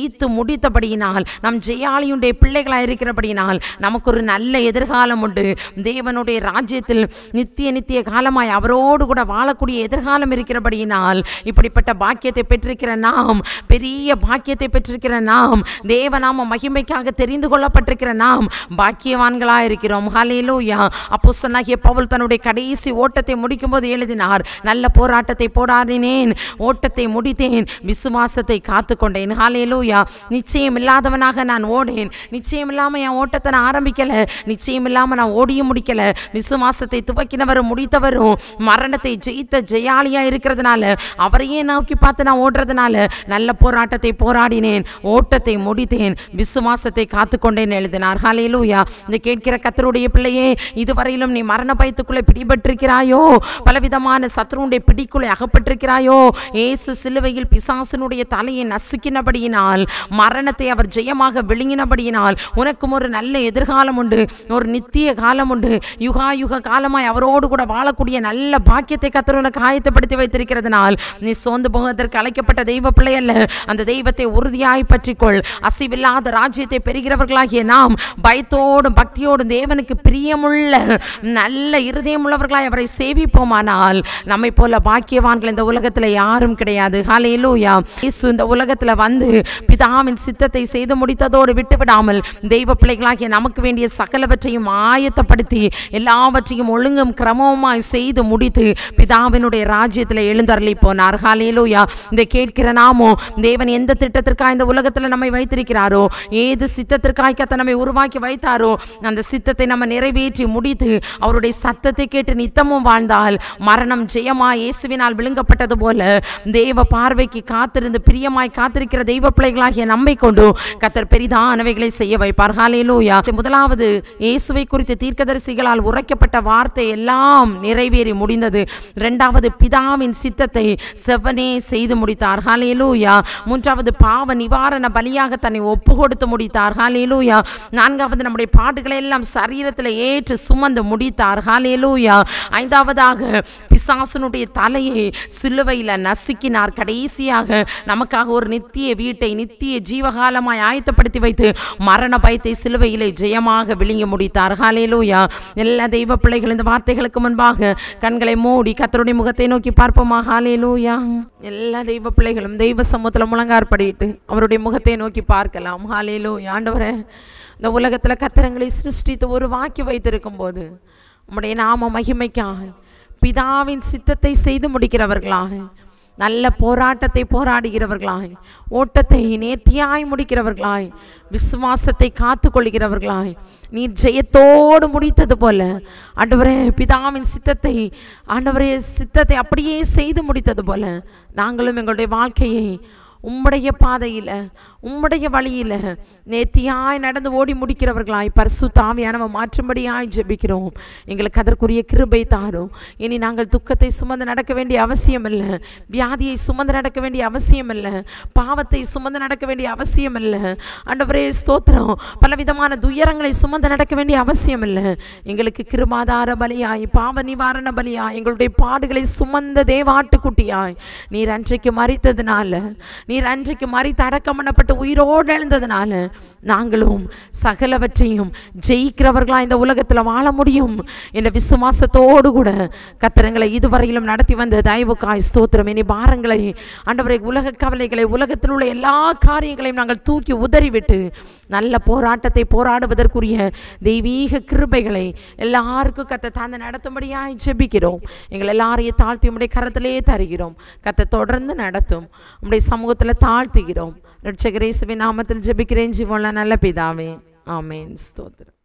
முடித்தபடியினால் நம் ஜெயாலியுடைய பிள்ளைகளாக இருக்கிறபடியினால் நமக்கு ஒரு நல்ல எதிர்காலம் உண்டு தேவனுடைய ராஜ்யத்தில் நித்திய நித்திய காலமாய் அவரோடு கூட வாழக்கூடிய எதிர்காலம் இருக்கிறபடியினால் இப்படிப்பட்ட பாக்கியத்தை பெற்றிருக்கிற நாம் பெரிய பாக்கியத்தை பெற்றிருக்கிற நாம் தேவநாம மகிமைக்காக தெரிந்து கொள்ளப்பட்டிருக்கிற நாம் பாக்கியவான்களாக இருக்கிறோம் ஹalleluya அப்போஸ்தலனாகிய பவுல் தன்னுடைய கடைசி ஓட்டத்தை முடிக்கும்போது எழுதினார் நல்ல போராட்டத்தை போராடினேன் ஓட்டத்தை முடித்தேன் விசுவாசத்தை காத்துக்கொண்டேன் ஹalleluya நிச்சயம் இல்லாதவனாக நான் ஓடேன் நிச்சயம் இல்லாம என் ஓட்டத்தை நான் ஆரம்பிக்கல நிச்சயம் இல்லாம நான் ஓடியும் முடிக்கல விசுவாசத்தை துவக்கினவரும் முடித்தவரும் மரணத்தை ஜெயித்த ஜெயாலியா இருக்கிறதுனால அவரையே நோக்கி பார்த்து நான் ஓடுறதுனால நல்ல போராட்டத்தை போராடினேன் ஓட்டத்தை முடித்தேன் விசுவாசத்தை காத்துக்கொண்டேன் எழுதினார் ஹalleluya இந்த கேட்கிற கத்தருடைய பிள்ளையே இதுவரையிலும் நீ மரண பயத்துக்குள்ளே பிடிபட்டிருக்கிறாயோ பலவிதமான சத்ருடைய பிடிக்குள்ளே அகப்பட்டிருக்கிறாயோ இயேசு சிலுவையில் பிசாசனுடைய தலையை நசுக்கினபடியினால் மரணத்தை அவர் ஜெயமாக விழுங்கினபடியினால் உனக்கும் ஒரு நல்ல எதிர்காலம் உண்டு ஒரு நித்திய காலம் உண்டு யுகா யுக காலமாய் அவரோடு கூட வாழக்கூடிய நல்ல பாக்கியத்தை கத்தர் உனக்கு ஆயத்தப்படுத்தி வைத்திருக்கிறதுனால் நீ சோர்ந்து போவதற்கு அழைக்கப்பட்ட தெய்வ பிள்ளை அல்ல அந்த தெய்வத்தை உறுதியாய் பற்றிக்கொள் அசைவில்லாத ராஜ்யத்தை பெறுகிறவர்களாகிய நாம் பயத்தோடும் பக்தியோடும் தேவனுக்கு பிரியமுள்ள நல்ல இருதயம் உள்ளவர்களாய் அவரை சேவிப்போமானால் நம்மை போல பாக்கியவான்கள் இந்த உலகத்தில் யாரும் கிடையாது ஹalleluya இயேசு இந்த உலகத்தில் வந்து பிதாவின் சித்தத்தை செய்து முடித்ததோடு விட்டுவிடாமல் தெய்வ பிள்ளைகளாகிய நமக்கு வேண்டிய சகலவற்றையும் ஆயத்தப்படுத்தி எல்லாவற்றையும் ஒழுங்கும் கிரமமாய் செய்து முடித்து பிதாவினுடைய ராஜ்யத்தில் எழுந்தருளி போனார் ஹalleluya இந்த கேட்கிற நாமோ தேவன் எந்த திட்டத்திற்காக இந்த உலகத்தில் நம்மை வைத்திருக்கிறாரோ ஏது சித்தத்திற்காக கத்த நம்மை உருவாக்கி வைத்தாரோ அந்த சித்தத்தை நம்ம நிறைவேற்றி முடித்து அவருடைய சத்தத்தை கேட்டு நித்தமும் வாழ்ந்தால் மரணம் ஜெயமா இயேசுவினால் விழுங்கப்பட்டது போல தேவ பார்வைக்கு காத்திருந்து பிரியமாய் காத்திருக்கிற தெய்வ பிள்ளைகளாகிய நம்மை கொண்டு கத்தர் பெரிதானவைகளை செய்ய வைப்பார் ஹalleluya முதலாவது இயேசுவை குறித்து தீர்க்கதரிசிகளால் உரைக்கப்பட்ட வார்த்தை எல்லாம் நிறைவேறி முடிந்தது இரண்டாவது பிதாவின் சித்தத்தை செவ்வனே செய்து முடித்தார் ஹalleluya மூன்றாவது பாவ நிவாரண பலியாக தன்னை ஒப்பு கொடுத்து முடித்தார் ஹalleluya நான்காவது நம்முடைய பாடுகளை எல்லாம் சரீரத்தில் ஏற்று சுமந்து முடித்தார் ஹalleluya ஐந்தாவதாக பிசாசனுடைய தலையை சிலுவையில் நசுக்கினார் கடைசியாக நமக்காக ஒரு நித்திய வீட்டை நித்திய ஜீவகாலமாய் ஆயத்தப்படுத்தி வைத்து மரண பயத்தை சிலுவையிலே ஜெயமாக விழுங்கி முடித்தார் ஹalleluya எல்லா தெய்வ பிள்ளைகள் இந்த வார்த்தைகளுக்கு முன்பாக கண்களை மூடி கத்தருடைய முகத்தை நோக்கி பார்ப்போமா ஹalleluya எல்லா தெய்வ பிள்ளைகளும் தெய்வ சமூகத்தில் முழங்காற்படிட்டு அவருடைய முகத்தை நோக்கி பார்க்கலாம் ஹalleluya ஆண்டவரே இந்த உலகத்தில் கத்திரங்களை சிருஷ்டித்து ஒரு வாக்கி வைத்திருக்கும் போது உம்முடைய நாம மகிமைக்காக பிதாவின் சித்தத்தை செய்து முடிக்கிறவர்களாக நல்ல போராட்டத்தை போராடுகிறவர்களாய் ஓட்டத்தை நேர்த்தியாய் முடிக்கிறவர்களாய் விசுவாசத்தை காத்து கொள்கிறவர்களாய் நீர் ஜெயத்தோடு முடித்தது போல ஆண்டவரே பிதாவின் சித்தத்தை ஆண்டவரே சித்தத்தை அப்படியே செய்து முடித்தது போல நாங்களும் எங்களுடைய வாழ்க்கையை உம்முடைய பாதையில் உம்முடைய வழியில் நேர்த்தியாய் நடந்து ஓடி முடிக்கிறவர்களாய் பரிசு தாவியானவ மாற்றும்படியாய் ஜெபிக்கிறோம் எங்களுக்கு அதற்குரிய கிருபை தாரும் இனி நாங்கள் துக்கத்தை சுமந்து நடக்க வேண்டிய அவசியம் இல்லை வியாதியை சுமந்து நடக்க வேண்டிய அவசியம் இல்லை பாவத்தை சுமந்து நடக்க வேண்டிய அவசியம் இல்லை ஆண்டவரே ஸ்தோத்திரம் பலவிதமான துயரங்களை சுமந்து நடக்க வேண்டிய அவசியம் இல்லை எங்களுக்கு கிருமாதார பலியாய் பாவ நிவாரண பலியாய் எங்களுடைய பாடுகளை சுமந்த தேவாட்டுக்குட்டியாய் நீர் அன்றைக்கு மறித்ததுனால நீர் அன்றைக்கு மறித்து அடக்கம் பண்ணப்பட்டு உயிரோடு எழுந்ததுனால நாங்களும் சகலவற்றையும் ஜெயிக்கிறவர்களா இந்த உலகத்தில் வாழ முடியும் என்ற விசுவாசத்தோடு கூட கத்திரங்களை இதுவரையிலும் நடத்தி வந்த தயவுக்காய் ஸ்தோத்திரம் இனி பாரங்களை ஆண்டவரை உலக கவலைகளை உலகத்தில் உள்ள எல்லா காரியங்களையும் நாங்கள் தூக்கி உதறிவிட்டு நல்ல போராட்டத்தை போராடுவதற்குரிய தெய்வீக கிருபைகளை எல்லாருக்கும் கத்த தந்து நடத்தும்படியாய் ஜெபிக்கிறோம் எங்கள் எல்லாரையும் தாழ்த்தி உம்முடைய கரத்திலே தருகிறோம் கத்த தொடர்ந்து நடத்தும் உம்முடைய சமூகத்தில் தாழ்த்துகிறோம் ரட்சகரேசுவின் நாமத்தில் ஜெபிக்கிறேன் ஜீவன்ல நல்ல பிதாவே ஆமேன் ஸ்தோத்திரம்